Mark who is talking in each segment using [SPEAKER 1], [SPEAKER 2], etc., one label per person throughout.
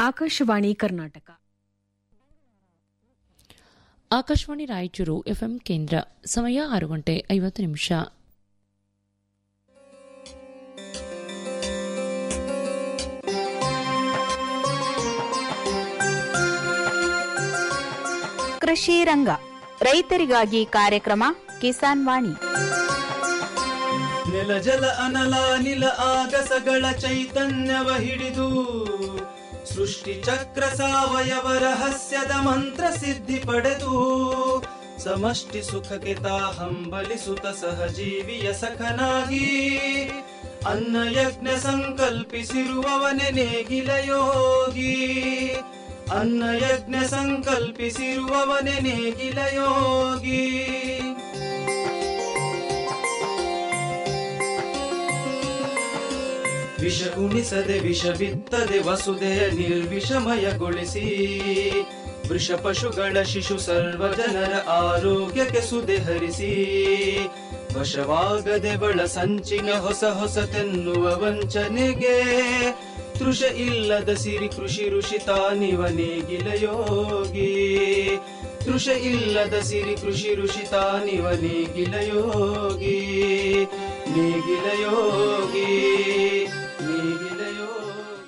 [SPEAKER 1] Akashvani Karnataka
[SPEAKER 2] Akashvani Raichur FM ಕೇಂದ್ರ ಸಮಯ ಆರು ಗಂಟೆ ಐವತ್ತು ನಿಮಿಷ
[SPEAKER 3] ಕೃಷಿ ರಂಗ ರೈತರಿಗಾಗಿ ಕಾರ್ಯಕ್ರಮ ಕಿಸಾನ್ ವಾಣಿ
[SPEAKER 4] ನೆಲ ಜಲ ಅನಲ ನಿಲ ಆಗಸಗಳ ಚೈತನ್ಯವ ಹಿಡಿದು ಸೃಷ್ಟಿ ಚಕ್ರ ಸಾವಯವ ರಹಸ್ಯದ ಮಂತ್ರ ಸಿದ್ಧಿ ಪಡೆದು ಸಮಷ್ಟಿ ಸುಖಕ್ಕೆ ತಾ ಹಂಬಲಿಸುತ್ತ ಸಹಜೀವಿಯ ಸಖನಾಗಿ ಅನ್ನ ಯಜ್ಞ ಸಂಕಲ್ಪಿಸಿರುವವನೆ ನೇಗಿಲ ಯೋಗಿ ಅನ್ನ ಯಜ್ಞ ಸಂಕಲ್ಪಿಸಿರುವವನೆ ನೇಗಿಲ ಯೋಗಿ ವಿಷ ಉಣಿಸದೆ ವಿಷ ಬಿತ್ತದೆ ವಸುದೆಯ ನಿರ್ವಿಷಮಯಗೊಳಿಸಿ ವೃಷ ಪಶುಗಳ ಶಿಶು ಸರ್ವ ಜನರ ಆರೋಗ್ಯಕ್ಕೆ ಸುದೆ ಹರಿಸಿ ವಶವಾಗದೆ ಬಳ ಸಂಚಿನ ಹೊಸ ಹೊಸತೆನ್ನುವ ವಂಚನೆಗೆ ತೃಷ ಇಲ್ಲದ ಸಿರಿ ಕೃಷಿ ಋಷಿ ತಾನಿವ ನೇಗಿಲ ಯೋಗಿ ತೃಷ ಇಲ್ಲದ ಸಿರಿ ಕೃಷಿ ಋಷಿ ತಾನಿವ ನೇಗಿಲ ಯೋಗಿ ನೇಗಿಲ ಯೋಗಿ ನೇಗಿಲ ಯೋಗಿ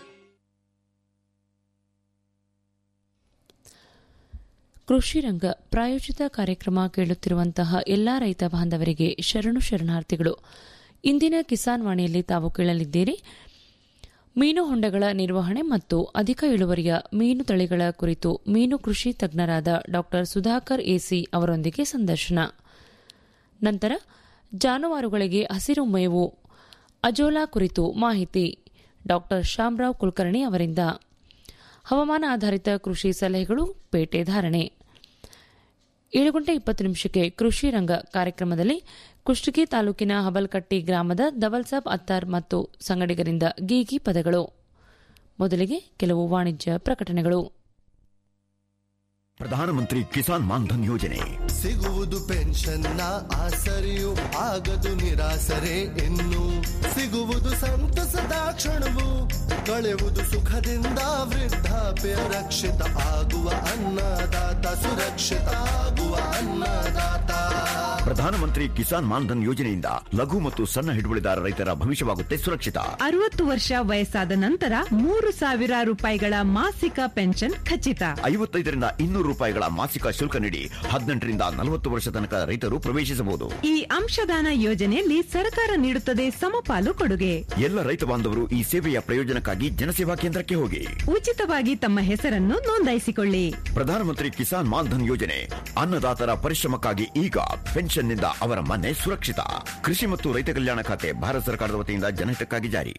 [SPEAKER 2] ಕೃಷಿ ರಂಗ ಪ್ರಾಯೋಜಿತ ಕಾರ್ಯಕ್ರಮ ಕೇಳುತ್ತಿರುವಂತಹ ಎಲ್ಲಾ ರೈತ ಬಾಂಧವರಿಗೆ ಶರಣು ಶರಣಾರ್ಥಿಗಳು ಇಂದಿನ ಕಿಸಾನ್ ವಾಣಿಯಲ್ಲಿ ತಾವು ಕೇಳಲಿದ್ದೀರಿ ಮೀನು ಹೊಂಡಗಳ ನಿರ್ವಹಣೆ ಮತ್ತು ಅಧಿಕ ಇಳುವರಿಯ ಮೀನು ತಳಿಗಳ ಕುರಿತು ಮೀನು ಕೃಷಿ ತಜ್ಞರಾದ ಡಾ ಸುಧಾಕರ್ ಎಸಿ ಅವರೊಂದಿಗೆ ಸಂದರ್ಶನ ನಂತರ ಜಾನುವಾರುಗಳಿಗೆ ಹಸಿರು ಮೇವು ಅಜೋಲಾ ಕುರಿತು ಮಾಹಿತಿ ಡಾ ಶ್ಯಾಮರಾವ್ ಕುಲಕರ್ಣಿ ಅವರಿಂದ ಹವಾಮಾನ ಆಧಾರಿತ ಕೃಷಿ ಸಲಹೆಗಳು ಪೇಟೆ ಧಾರಣೆ ಏಳು ಗಂಟೆ ಇಪ್ಪತ್ತು ನಿಮಿಷಕ್ಕೆ ಕೃಷಿ ರಂಗ ಕಾರ್ಯಕ್ರಮದಲ್ಲಿ ಕುಷ್ಟಗಿ ತಾಲೂಕಿನ ಹಬಲ್ಕಟ್ಟಿ ಗ್ರಾಮದ ದವಲ್ಸಾಬ್ ಅತ್ತಾರ್ ಮತ್ತು ಸಂಗಡಿಗರಿಂದ ಗೀಗಿ ಪದಗಳು ಮೊದಲಿಗೆ ಕೆಲವು ವಾಣಿಜ್ಯ ಪ್ರಕಟಣೆಗಳು
[SPEAKER 5] ಪ್ರಧಾನಮಂತ್ರಿ ಕಿಸಾನ್ ಮಾನ್ಧನ್ ಯೋಜನೆ
[SPEAKER 6] ಸಿಗುವುದು ಪೆನ್ಷನ್ನ ಆಸರೆಯು ಆಗದು ನಿರಾಸರೆ ಇನ್ನು ಸಿಗುವುದು ಸಂತಸದ ಕ್ಷಣವು ಕಳೆಯುವುದು ಸುಖದಿಂದ ವೃದ್ಧಾಪ್ಯ ರಕ್ಷಿತ ಆಗುವ ಅನ್ನದಾತ ಸುರಕ್ಷಿತ ಆಗುವ ಅನ್ನದಾತ
[SPEAKER 5] ಪ್ರಧಾನಮಂತ್ರಿ ಕಿಸಾನ್ ಮಾನ್ಧನ್ ಯೋಜನೆಯಿಂದ ಲಘು ಮತ್ತು ಸಣ್ಣ ಹಿಡುವಳಿದಾರ ರೈತರ ಭವಿಷ್ಯವಾಗುತ್ತೆ ಸುರಕ್ಷಿತ
[SPEAKER 7] ಅರವತ್ತು ವರ್ಷ ವಯಸ್ಸಾದ ನಂತರ ಮೂರು ಸಾವಿರ ರೂಪಾಯಿಗಳ ಮಾಸಿಕ ಪೆನ್ಷನ್ ಖಚಿತ
[SPEAKER 5] ಐವತ್ತೈದರಿಂದ ಇನ್ನೂರು ರೂಪಾಯಿಗಳ ಮಾಸಿಕ ಶುಲ್ಕ ನೀಡಿ ಹದಿನೆಂಟರಿಂದ ನಲವತ್ತು ವರ್ಷ ತನಕ ರೈತರು ಪ್ರವೇಶಿಸಬಹುದು
[SPEAKER 7] ಈ ಅಂಶದಾನ ಯೋಜನೆಯಲ್ಲಿ ಸರ್ಕಾರ ನೀಡುತ್ತದೆ ಸಮಪಾಲು ಕೊಡುಗೆ
[SPEAKER 5] ಎಲ್ಲ ರೈತ ಬಾಂಧವರು ಈ ಸೇವೆಯ ಪ್ರಯೋಜನಕ್ಕಾಗಿ ಜನಸೇವಾ ಕೇಂದ್ರಕ್ಕೆ ಹೋಗಿ
[SPEAKER 7] ಉಚಿತವಾಗಿ ತಮ್ಮ ಹೆಸರನ್ನು ನೋಂದಾಯಿಸಿಕೊಳ್ಳಿ
[SPEAKER 5] ಪ್ರಧಾನಮಂತ್ರಿ ಕಿಸಾನ್ ಮಾನ್ಧನ್ ಯೋಜನೆ ಅನ್ನದಾತರ ಪರಿಶ್ರಮಕ್ಕಾಗಿ ಈಗ ಪೆನ್ಷನ್ನಿಂದ ಅವರ ಮನೆ ಸುರಕ್ಷಿತ ಕೃಷಿ ಮತ್ತು ರೈತ ಕಲ್ಯಾಣ ಖಾತೆ ಭಾರತ ಸರ್ಕಾರದ ವತಿಯಿಂದ ಜನಹಿತಕ್ಕಾಗಿ ಜಾರಿ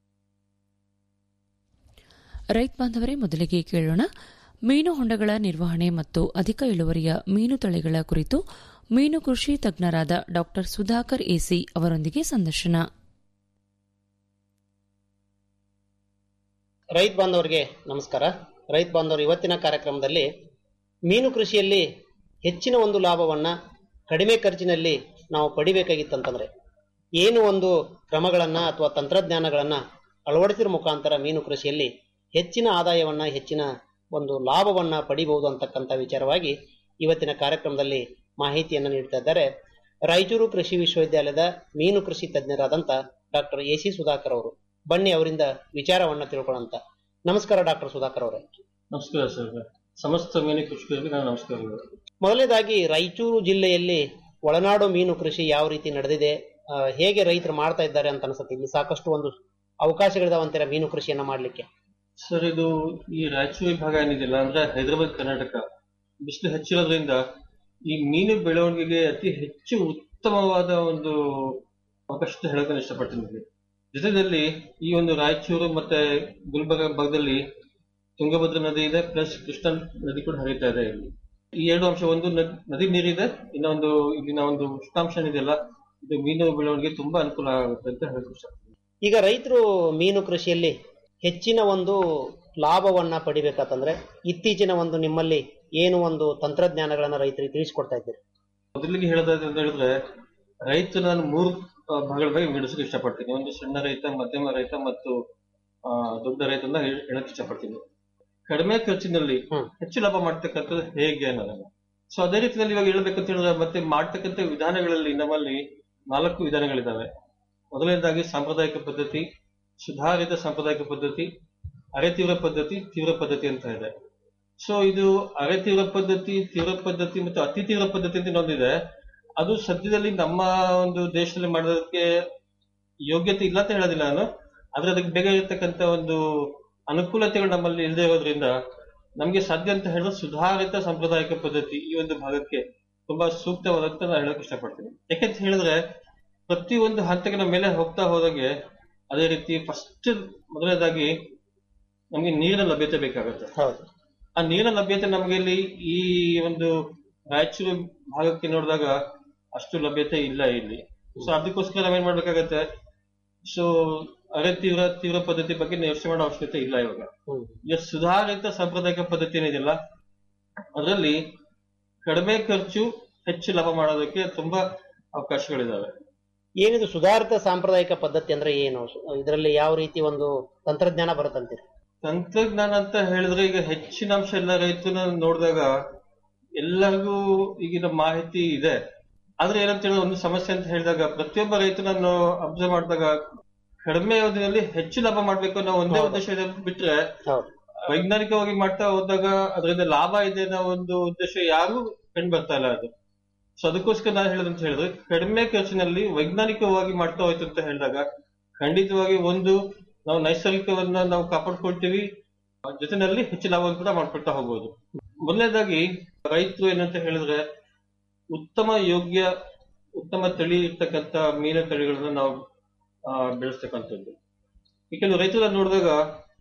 [SPEAKER 2] ರೈತ ಬಾಂಧವರೇ ಮೊದಲಿಗೆ ಕೇಳೋಣ ಮೀನು ಹೊಂಡಗಳ ನಿರ್ವಹಣೆ ಮತ್ತು ಅಧಿಕ ಇಳುವರಿಯ ಮೀನು ತಳಿಗಳ ಕುರಿತು ಮೀನು ಕೃಷಿ ತಜ್ಞರಾದ ಡಾ ಸುಧಾಕರ್ ಎಸಿ ಅವರೊಂದಿಗೆ ಸಂದರ್ಶನ
[SPEAKER 8] ರೈತ ಬಾಂಧವರಿಗೆ ನಮಸ್ಕಾರ ರೈತ ಬಾಂಧವರು ಇವತ್ತಿನ ಕಾರ್ಯಕ್ರಮದಲ್ಲಿ ಮೀನು ಕೃಷಿಯಲ್ಲಿ ಹೆಚ್ಚಿನ ಒಂದು ಲಾಭವನ್ನು ಕಡಿಮೆ ಖರ್ಚಿನಲ್ಲಿ ನಾವು ಪಡಿಬೇಕಾಗಿತ್ತಂತಂದ್ರೆ ಏನು ಒಂದು ಕ್ರಮಗಳನ್ನು ಅಥವಾ ತಂತ್ರಜ್ಞಾನಗಳನ್ನು ಅಳವಡಿಸಿರೋ ಮುಖಾಂತರ ಮೀನು ಕೃಷಿಯಲ್ಲಿ ಹೆಚ್ಚಿನ ಆದಾಯವನ್ನು ಹೆಚ್ಚಿನ ಒಂದು ಲಾಭವನ್ನು ಪಡಿಬಹುದು ಅಂತಕ್ಕಂಥ ವಿಚಾರವಾಗಿ ಇವತ್ತಿನ ಕಾರ್ಯಕ್ರಮದಲ್ಲಿ ಮಾಹಿತಿಯನ್ನು ನೀಡ್ತಾ ಇದ್ದಾರೆ ರಾಯಚೂರು ಕೃಷಿ ವಿಶ್ವವಿದ್ಯಾಲಯದ ಮೀನು ಕೃಷಿ ತಜ್ಞರಾದಂಥ ಡಾಕ್ಟರ್ ಎ ಸಿ ಸುಧಾಕರ್ ಅವರು ಬನ್ನಿ ಅವರಿಂದ ವಿಚಾರವನ್ನ ತಿಳ್ಕೊಳ್ಳೋಂತ ನಮಸ್ಕಾರ ಡಾಕ್ಟರ್ ಸುಧಾಕರ್ ಅವರೇ
[SPEAKER 9] ನಮಸ್ಕಾರ ಸರ್ ಸಮಸ್ತ ಮೀನು ಕೃಷಿಕರಿಗೆ ನಾನು ನಮಸ್ಕಾರಗಳು
[SPEAKER 8] ಮೊದಲನೇದಾಗಿ ರಾಯಚೂರು ಜಿಲ್ಲೆಯಲ್ಲಿ ಒಳನಾಡು ಮೀನು ಕೃಷಿ ಯಾವ ರೀತಿ ನಡೆದಿದೆ ಆ, ಹೇಗೆ ರೈತರು ಮಾಡ್ತಾ ಇದ್ದಾರೆ ಅಂತ ಅನ್ಸುತ್ತೆ ಇಲ್ಲಿ ಸಾಕಷ್ಟು ಒಂದು ಅವಕಾಶಗಳಿದಾವಂತೀರ ಮೀನು ಕೃಷಿಯನ್ನ ಮಾಡ್ಲಿಕ್ಕೆ
[SPEAKER 9] ಸರ್ ಇದು ಈ ರಾಯಚೂರು ವಿಭಾಗ ಏನಿದೆಯಲ್ಲ ಅಂದ್ರೆ ಹೈದರಾಬಾದ್ ಕರ್ನಾಟಕ ಬಿಸಿಲು ಹೆಚ್ಚಿರೋದ್ರಿಂದ ಈ ಮೀನು ಬೆಳವಣಿಗೆಗೆ ಅತಿ ಹೆಚ್ಚು ಉತ್ತಮವಾದ ಒಂದು ಅವಕಾಶ ಅಂತ ಹೇಳಕ್ ನಾನು ಇಷ್ಟಪಡ್ತೀನಿ ನಿಮಗೆ ಜೊತೆಯಲ್ಲಿ ಈ ಒಂದು ರಾಯಚೂರು ಮತ್ತೆ ಗುಲ್ಬರ್ಗ ಭಾಗದಲ್ಲಿ ತುಂಗಭದ್ರಾ ನದಿ ಇದೆ ಪ್ಲಸ್ ಕೃಷ್ಣ ನದಿ ಕೂಡ ಹರಿತಾ ಇದೆ ಇಲ್ಲಿ ಈ ಎರಡು ಅಂಶ ಒಂದು ನದ್- ನದಿ ನೀರಿದೆ ಇನ್ನೊಂದು ಇಲ್ಲಿನ ಒಂದು ಉಷ್ಣಾಂಶ ಏನಿದೆಯಲ್ಲ ಇದು ಮೀನು ಬೆಳವಣಿಗೆ ತುಂಬಾ ಅನುಕೂಲ ಆಗುತ್ತೆ ಅಂತ ಹೇಳಕ್ ಇಷ್ಟಪಡ್ತೀನಿ
[SPEAKER 8] ಈಗ ರೈತರು ಮೀನು ಕೃಷಿಯಲ್ಲಿ ಹೆಚ್ಚಿನ ಒಂದು ಲಾಭವನ್ನ ಪಡಿಬೇಕಂತಂದ್ರೆ ಇತ್ತೀಚಿನ ಒಂದು ನಿಮ್ಮಲ್ಲಿ ಏನು ಒಂದು ತಂತ್ರಜ್ಞಾನಗಳನ್ನ ರೈತರಿಗೆ ತಿಳಿಸ್ಕೊಡ್ತಾ ಇದ್ದೀರಿ
[SPEAKER 9] ಮೊದಲಿಗೆ ಹೇಳೋದಾದ್ರೆ ಅಂತ ಹೇಳಿದ್ರೆ ರೈತ ನಾನು ಮೂರು ಆ, ಭಾಗಗಳಾಗಿ ವಿಂಗಡಿಸಕ್ಕೆ ಇಷ್ಟಪಡ್ತೀನಿ ಒಂದು ಸಣ್ಣ ರೈತ ಮಧ್ಯಮ ರೈತ ಮತ್ತು ಆ, ದೊಡ್ಡ ರೈತ ಅಂತ ಹೇಳ- ಹೇಳಕ್ ಇಷ್ಟಪಡ್ತೀನಿ ಕಡಿಮೆ ಖರ್ಚಿನಲ್ಲಿ
[SPEAKER 8] ಹ್ಮ್.
[SPEAKER 9] ಹೆಚ್ಚು ಲಾಭ ಮಾಡ್ತಕ್ಕಂಥದ್ದು ಹೇಗೆ ಅನ್ನೋದನ್ನ ಸೊ ಅದೇ ರೀತಿಯಲ್ಲಿ ಇವಾಗ ಹೇಳ್ಬೇಕಂತ ಹೇಳಿದ್ರೆ ಮತ್ತೆ ಮಾಡ್ತಕ್ಕಂಥ ವಿಧಾನಗಳಲ್ಲಿ ನಮ್ಮಲ್ಲಿ ನಾಲ್ಕು ವಿಧಾನಗಳಿದಾವೆ ಮೊದಲನೇದಾಗಿ ಸಾಂಪ್ರದಾಯಿಕ ಪದ್ಧತಿ ಸುಧಾರಿತ ಸಾಂಪ್ರದಾಯಿಕ ಪದ್ಧತಿ ಅರೆ ತೀವ್ರ ಪದ್ಧತಿ ತೀವ್ರ ಪದ್ಧತಿ ಅಂತ ಇದೆ ಸೊ ಇದು ಅರೆ ತೀವ್ರ ಪದ್ಧತಿ ತೀವ್ರ ಪದ್ಧತಿ ಮತ್ತು ಅತಿ ತೀವ್ರ ಪದ್ಧತಿ ಅಂತ ಇನ್ನೊಂದಿದೆ ಅದು ಸದ್ಯದಲ್ಲಿ ನಮ್ಮ ಒಂದು ದೇಶದಲ್ಲಿ ಮಾಡೋದಕ್ಕೆ ಯೋಗ್ಯತೆ ಇಲ್ಲ ಅಂತ ಹೇಳೋದಿಲ್ಲ ನಾನು ಆದ್ರೆ ಅದಕ್ಕೆ ಬೇಗ ಇರತಕ್ಕಂತ ಒಂದು ಅನುಕೂಲತೆಗಳು ನಮ್ಮಲ್ಲಿ ಇಲ್ಲದೆ ಇರೋದ್ರಿಂದ ನಮ್ಗೆ ಸಾಧ್ಯ ಅಂತ ಹೇಳಿದ್ರೆ ಸುಧಾರಿತ ಸಾಂಪ್ರದಾಯಿಕ ಪದ್ಧತಿ ಈ ಒಂದು ಭಾಗಕ್ಕೆ ತುಂಬಾ ಸೂಕ್ತವಾದಂತ ನಾನು ಹೇಳಕ್ ಇಷ್ಟಪಡ್ತೀನಿ ಯಾಕೆಂತ ಹೇಳಿದ್ರೆ ಪ್ರತಿ ಒಂದು ಹಂತಕ್ಕೆ ನಮ್ಮ ಮೇಲೆ ಹೋಗ್ತಾ ಹೋದಂಗೆ ಅದೇ ರೀತಿ ಫಸ್ಟ್ ಮೊದಲನೇದಾಗಿ ನಮ್ಗೆ ನೀರಿನ ಲಭ್ಯತೆ ಬೇಕಾಗುತ್ತೆ
[SPEAKER 8] ಹೌದು
[SPEAKER 9] ಆ ನೀರಿನ ಲಭ್ಯತೆ ನಮ್ಗೆ ಇಲ್ಲಿ ಈ ಒಂದು ರಾಯಚೂರು ಭಾಗಕ್ಕೆ ನೋಡಿದಾಗ ಅಷ್ಟು ಲಭ್ಯತೆ ಇಲ್ಲ ಇಲ್ಲಿ ಸೊ ಅದಕ್ಕೋಸ್ಕರ ನಾವೇನ್ ಮಾಡ್ಬೇಕಾಗತ್ತೆ ಸೊ ಅರೆ ತೀವ್ರ ತೀವ್ರ ಪದ್ಧತಿ ಬಗ್ಗೆ ಯೋಚನೆ ಮಾಡೋ ಅವಶ್ಯಕತೆ ಇಲ್ಲ ಇವಾಗ
[SPEAKER 8] ಹ್ಮ್.
[SPEAKER 9] ಈಗ ಸುಧಾರಿತ ಸಾಂಪ್ರದಾಯಿಕ ಪದ್ಧತಿ ಏನಿದೆಯಲ್ಲ ಅದರಲ್ಲಿ ಕಡಿಮೆ ಖರ್ಚು ಹೆಚ್ಚು ಲಾಭ ಮಾಡೋದಕ್ಕೆ ತುಂಬಾ ಅವಕಾಶಗಳಿದಾವೆ
[SPEAKER 8] ಏನಿದು ಸುಧಾರಿತ ಸಾಂಪ್ರದಾಯಿಕ ಪದ್ಧತಿ ಅಂದ್ರೆ ಏನು ಇದರಲ್ಲಿ ಯಾವ ರೀತಿ ಒಂದು ತಂತ್ರಜ್ಞಾನ ಬರುತ್ತಂತೀರಿ
[SPEAKER 9] ತಂತ್ರಜ್ಞಾನ ಅಂತ ಹೇಳಿದ್ರೆ ಈಗ ಹೆಚ್ಚಿನ ಅಂಶ ಎಲ್ಲ ರೈತನ ನೋಡಿದಾಗ ಎಲ್ಲರಿಗೂ ಈಗಿನ ಮಾಹಿತಿ ಇದೆ ಆದ್ರೆ ಏನಂತ ಹೇಳಿದ್ರೆ ಒಂದು ಸಮಸ್ಯೆ ಅಂತ ಹೇಳಿದಾಗ ಪ್ರತಿಯೊಬ್ಬ ರೈತನನ್ನು ಅಬ್ಸರ್ವ್ ಮಾಡಿದಾಗ ಕಡಿಮೆ ಅವಧಿಯಲ್ಲಿ ಹೆಚ್ಚು ಲಾಭ ಮಾಡ್ಬೇಕು ಅನ್ನೋ ಒಂದೇ
[SPEAKER 8] ಹೌದು.
[SPEAKER 9] ಉದ್ದೇಶ ಇದೆ ಬಿಟ್ರೆ
[SPEAKER 8] ಹೌದು
[SPEAKER 9] ವೈಜ್ಞಾನಿಕವಾಗಿ ಮಾಡ್ತಾ ಹೋದಾಗ ಅದರಿಂದ ಲಾಭ ಇದೆ ಅನ್ನೋ ಒಂದು ಉದ್ದೇಶ ಯಾರು ಕಂಡು ಬರ್ತಾ ಇಲ್ಲ ಅದು ಸೊ ಅದಕ್ಕೋಸ್ಕರ ನಾನು ಹೇಳೋದಂತ ಹೇಳಿದ್ರೆ ಕಡಿಮೆ ಖರ್ಚಿನಲ್ಲಿ ವೈಜ್ಞಾನಿಕವಾಗಿ ಮಾಡ್ತಾ ಹೋಯ್ತು ಅಂತ ಹೇಳಿದಾಗ ಖಂಡಿತವಾಗಿ ಒಂದು ನಾವು ನೈಸರ್ಗಿಕವನ್ನ ನಾವು ಕಾಪಾಡ್ಕೊಳ್ತೀವಿ ಜೊತೆನಲ್ಲಿ ಹೆಚ್ಚು ಲಾಭ ಕೂಡ ಮಾಡ್ಕೊಳ್ತಾ ಹೋಗ್ಬೋದು ಮೊದಲನೇದಾಗಿ ರೈತರು ಏನಂತ ಹೇಳಿದ್ರೆ ಉತ್ತಮ ಯೋಗ್ಯ ಉತ್ತಮ ತಳಿ ಇರ್ತಕ್ಕಂತ ಮೀನು ತಳಿಗಳನ್ನ ನಾವು ಆ, ಬೆಳೆಸ್ತಕ್ಕಂಥದ್ದು ಏಕೆಂದ್ರೆ ರೈತರನ್ನ ನೋಡಿದಾಗ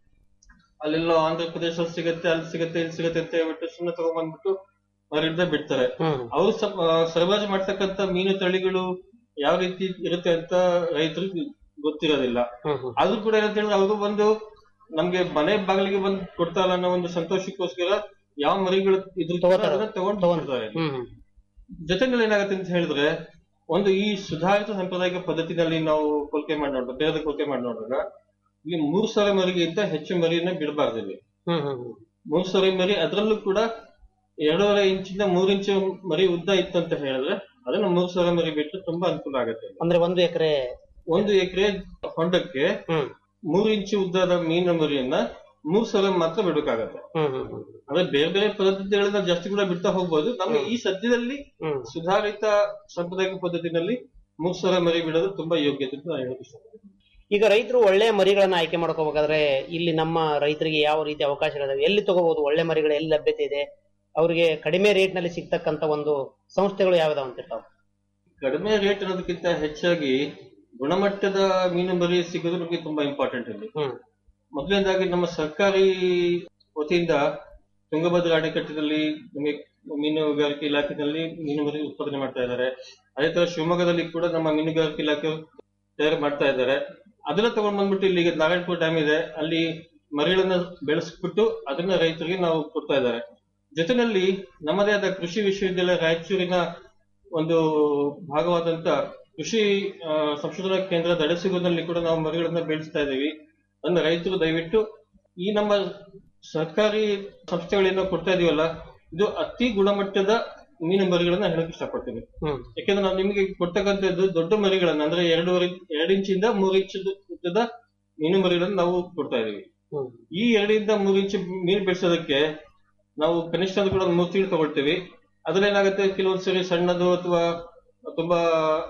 [SPEAKER 9] ಅಲ್ಲೆಲ್ಲ ಆಂಧ್ರ ಪ್ರದೇಶದಲ್ಲಿ ಸಿಗತ್ತೆ ಅಲ್ಲಿ ಸಿಗತ್ತೆ ಇಲ್ಲಿ ಸಿಗತ್ತೆ ಅಂತ ಹೇಳ್ಬಿಟ್ಟು ಸುಮ್ಮನೆ ತಗೊಂಡ್ಬಂದ್ಬಿಟ್ಟು ಹೊರಗಿಂದ ಬಿಡ್ತಾರೆ
[SPEAKER 8] ಹ್ಮ್
[SPEAKER 9] ಅವರು ಸರಬರಾಜು ಮಾಡ್ತಕ್ಕಂತ ಮೀನು ತಳಿಗಳು ಯಾವ ರೀತಿ ಇರುತ್ತೆ ಅಂತ ರೈತರಿಗೆ ಗೊತ್ತಿರೋದಿಲ್ಲ
[SPEAKER 8] ಹ್ಮ್ ಹ್ಮ್
[SPEAKER 9] ಆದ್ರೂ ಕೂಡ ಏನಂತ ಹೇಳಿದ್ರೆ ಅವರು ಬಂದು ನಮ್ಗೆ ಮನೆ ಬಾಗಿಲಿಗೆ ಬಂದು ಕೊಡ್ತಾರಲ್ಲ ಅನ್ನೋ ಒಂದು ಸಂತೋಷಕ್ಕೋಸ್ಕರ ಯಾವ ಮರಿಗಳು ಇದ್ರ
[SPEAKER 8] ತಗೋತಾರೆ.
[SPEAKER 9] ಅದನ್ನ ತಗೊಂಡು ತಗೊಂಡ್ತಾರೆ
[SPEAKER 8] ಹ್ಮ್ ಹ್ಮ್
[SPEAKER 9] ಜೊತೆನಲ್ಲಿ ಏನಾಗುತ್ತೆ ಅಂತ ಹೇಳಿದ್ರೆ ಒಂದು ಈ ಸುಧಾರಿತ ಸಾಂಪ್ರದಾಯಿಕ ಪದ್ಧತಿನಲ್ಲಿ ನಾವು ಹೋಲಿಕೆ ಮಾಡಿ ನೋಡಿದಾಗ ಬೇರೆ ಹೋಲಿಕೆ ಮಾಡಿ ನೋಡಿದಾಗ ಇಲ್ಲಿ ಮೂರ್ ಸಾವಿರ ಮರಿಗಿಂತ ಹೆಚ್ಚು ಮರಿಯನ್ನ ಬಿಡಬಾರ್ದು ಇಲ್ಲಿ
[SPEAKER 8] ಹ್ಮ್ ಹ್ಮ್ ಹ್ಮ್
[SPEAKER 9] ಮೂರ್ ಸಾವಿರ ಮರಿ ಅದರಲ್ಲೂ ಕೂಡ ಎರಡೂವರೆ ಇಂಚಿಂದ ಮೂರ್ ಇಂಚು ಮರಿ ಉದ್ದ ಇತ್ತು ಅಂತ ಹೇಳಿದ್ರೆ ಅದನ್ನ ಮೂರ್ ಸಾವಿರ ಮರಿ ಬಿಟ್ಟು ತುಂಬಾ ಅನುಕೂಲ ಆಗುತ್ತೆ
[SPEAKER 8] ಅಂದ್ರೆ ಒಂದು ಎಕರೆ
[SPEAKER 9] ಒಂದು ಎಕರೆ ಹೊಂಡಕ್ಕೆ
[SPEAKER 8] ಹ್ಮ್
[SPEAKER 9] ಮೂರ್ ಇಂಚು ಉದ್ದದ ಮೀನಿನ ಮರಿಯನ್ನ ಮೂರ್ ಸಾವಿರ ಮಾತ್ರ ಬಿಡಬೇಕಾಗತ್ತೆ
[SPEAKER 8] ಹ್ಮ್ ಹ್ಮ್ ಹ್ಮ್
[SPEAKER 9] ಅಂದ್ರೆ ಬೇರೆ ಬೇರೆ ಪದ್ಧತಿಗಳನ್ನ ಜಾಸ್ತಿ ಕೂಡ ಬಿಡ್ತಾ ಹೋಗ್ಬೋದು ನಮ್ಗೆ ಈ ಸದ್ಯದಲ್ಲಿ
[SPEAKER 8] ಹ್ಮ್
[SPEAKER 9] ಸುಧಾರಿತ ಸಾಂಪ್ರದಾಯಿಕ ಪದ್ಧತಿನಲ್ಲಿ ಮೂರ್ ಸಾವಿರ ಮರಿ ಬಿಡೋದು ತುಂಬಾ ಯೋಗ್ಯತೆ ಅಂತ ನಾನು ಹೇಳಕ್ ಇಷ್ಟಪಡ್ತೀನಿ
[SPEAKER 8] ಈಗ ರೈತರು ಒಳ್ಳೆ ಮರಿಗಳನ್ನ ಆಯ್ಕೆ ಮಾಡ್ಕೋಬೇಕಾದ್ರೆ ಇಲ್ಲಿ ನಮ್ಮ ರೈತರಿಗೆ ಯಾವ ರೀತಿ ಅವಕಾಶಗಳಿದಾವೆ ಎಲ್ಲಿ ತಗೋಬಹುದು ಒಳ್ಳೆ ಮರಿಗಳು ಎಲ್ಲಿ ಲಭ್ಯತೆ ಇದೆ ಅವರಿಗೆ ಕಡಿಮೆ ರೇಟ್ ನಲ್ಲಿ ಸಿಗ್ತಕ್ಕಂತ ಒಂದು ಸಂಸ್ಥೆಗಳು ಯಾವ್ದಾವ ಅಂತ ಇರ್ತಾವ
[SPEAKER 9] ಕಡಿಮೆ ರೇಟ್ ಅನ್ನೋದಕ್ಕಿಂತ ಹೆಚ್ಚಾಗಿ ಗುಣಮಟ್ಟದ ಮೀನು ಮರಿ ಸಿಗೋದು ನಮಗೆ ತುಂಬಾ ಇಂಪಾರ್ಟೆಂಟ್ ಇಲ್ಲಿ
[SPEAKER 8] ಹ್ಮ್
[SPEAKER 9] ಮೊದಲನೇದಾಗಿ ನಮ್ಮ ಸರ್ಕಾರಿ ವತಿಯಿಂದ ತುಂಗಭದ್ರಾ ಅಣೆಕಟ್ಟಿನಲ್ಲಿ ನಮಗೆ ಮೀನುಗಾರಿಕೆ ಇಲಾಖೆಯಲ್ಲಿ ಮೀನು ಮರಿ ಉತ್ಪಾದನೆ ಮಾಡ್ತಾ ಇದ್ದಾರೆ ಅದೇ ತರ ಶಿವಮೊಗ್ಗದಲ್ಲಿ ಕೂಡ ನಮ್ಮ ಮೀನುಗಾರಿಕೆ ಇಲಾಖೆ ತಯಾರು ಮಾಡ್ತಾ ಇದ್ದಾರೆ ಅದನ್ನ ತಗೊಂಡ್ ಬಂದ್ಬಿಟ್ಟು ಇಲ್ಲಿ ನಾರಾಯಣಪುರ ಡ್ಯಾಮ್ ಇದೆ ಅಲ್ಲಿ ಮರಿಗಳನ್ನ ಬೆಳೆಸ್ಬಿಟ್ಟು ಅದನ್ನ ರೈತರಿಗೆ ನಾವು ಕೊಡ್ತಾ ಇದ್ದಾರೆ ಜೊತೆನಲ್ಲಿ ನಮ್ಮದೇ ಆದ ಕೃಷಿ ವಿಶ್ವವಿದ್ಯಾಲಯ ರಾಯಚೂರಿನ ಒಂದು ಭಾಗವಾದಂತ ಕೃಷಿ ಆ, ಸಂಶೋಧನಾ ಕೇಂದ್ರ ದಡಸಿಗುದಲ್ಲಿ ಕೂಡ ನಾವು ಮರಿಗಳನ್ನ ಬೆಳೆಸ್ತಾ ಇದ್ದೀವಿ ಅದನ್ನ ರೈತರು ದಯವಿಟ್ಟು ಈ ನಮ್ಮ ಸರ್ಕಾರಿ ಸಂಸ್ಥೆಗಳೇನೋ ಕೊಡ್ತಾ ಇದೀವಲ್ಲ ಇದು ಅತಿ ಗುಣಮಟ್ಟದ ಮೀನು ಮರಿಗಳನ್ನ ಹೇಳಕ್ ಇಷ್ಟಪಡ್ತೀನಿ
[SPEAKER 8] ಹ್ಮ್
[SPEAKER 9] ಯಾಕಂದ್ರೆ ನಾವು ನಿಮಗೆ ಕೊಡ್ತಕ್ಕಂಥದ್ದು ದೊಡ್ಡ ಮರಿಗಳನ್ನ ಅಂದ್ರೆ ಎರಡೂವರೆ ಎರಡು ಇಂಚಿಂದ ಮೂರು ಇಂಚು ಉದ್ದದ ಮೀನು ಮರಿಗಳನ್ನ ನಾವು ಕೊಡ್ತಾ ಇದೀವಿ
[SPEAKER 8] ಹ್ಮ್
[SPEAKER 9] ಈ ಎರಡರಿಂದ ಮೂರು ಇಂಚು ಮೀನು ಬೆಳೆಸೋದಕ್ಕೆ ನಾವು ಕನಿಷ್ಠ ಅಂದ್ರೂ ಕೂಡ ಒಂದು ಮೂರು ತಿಂಗಳು ತಗೊಳ್ತೀವಿ ಅದ್ರಲ್ಲಿ ಏನಾಗುತ್ತೆ ಕೆಲವೊಂದ್ ಸರಿ ಸಣ್ಣದು ಅಥವಾ ತುಂಬಾ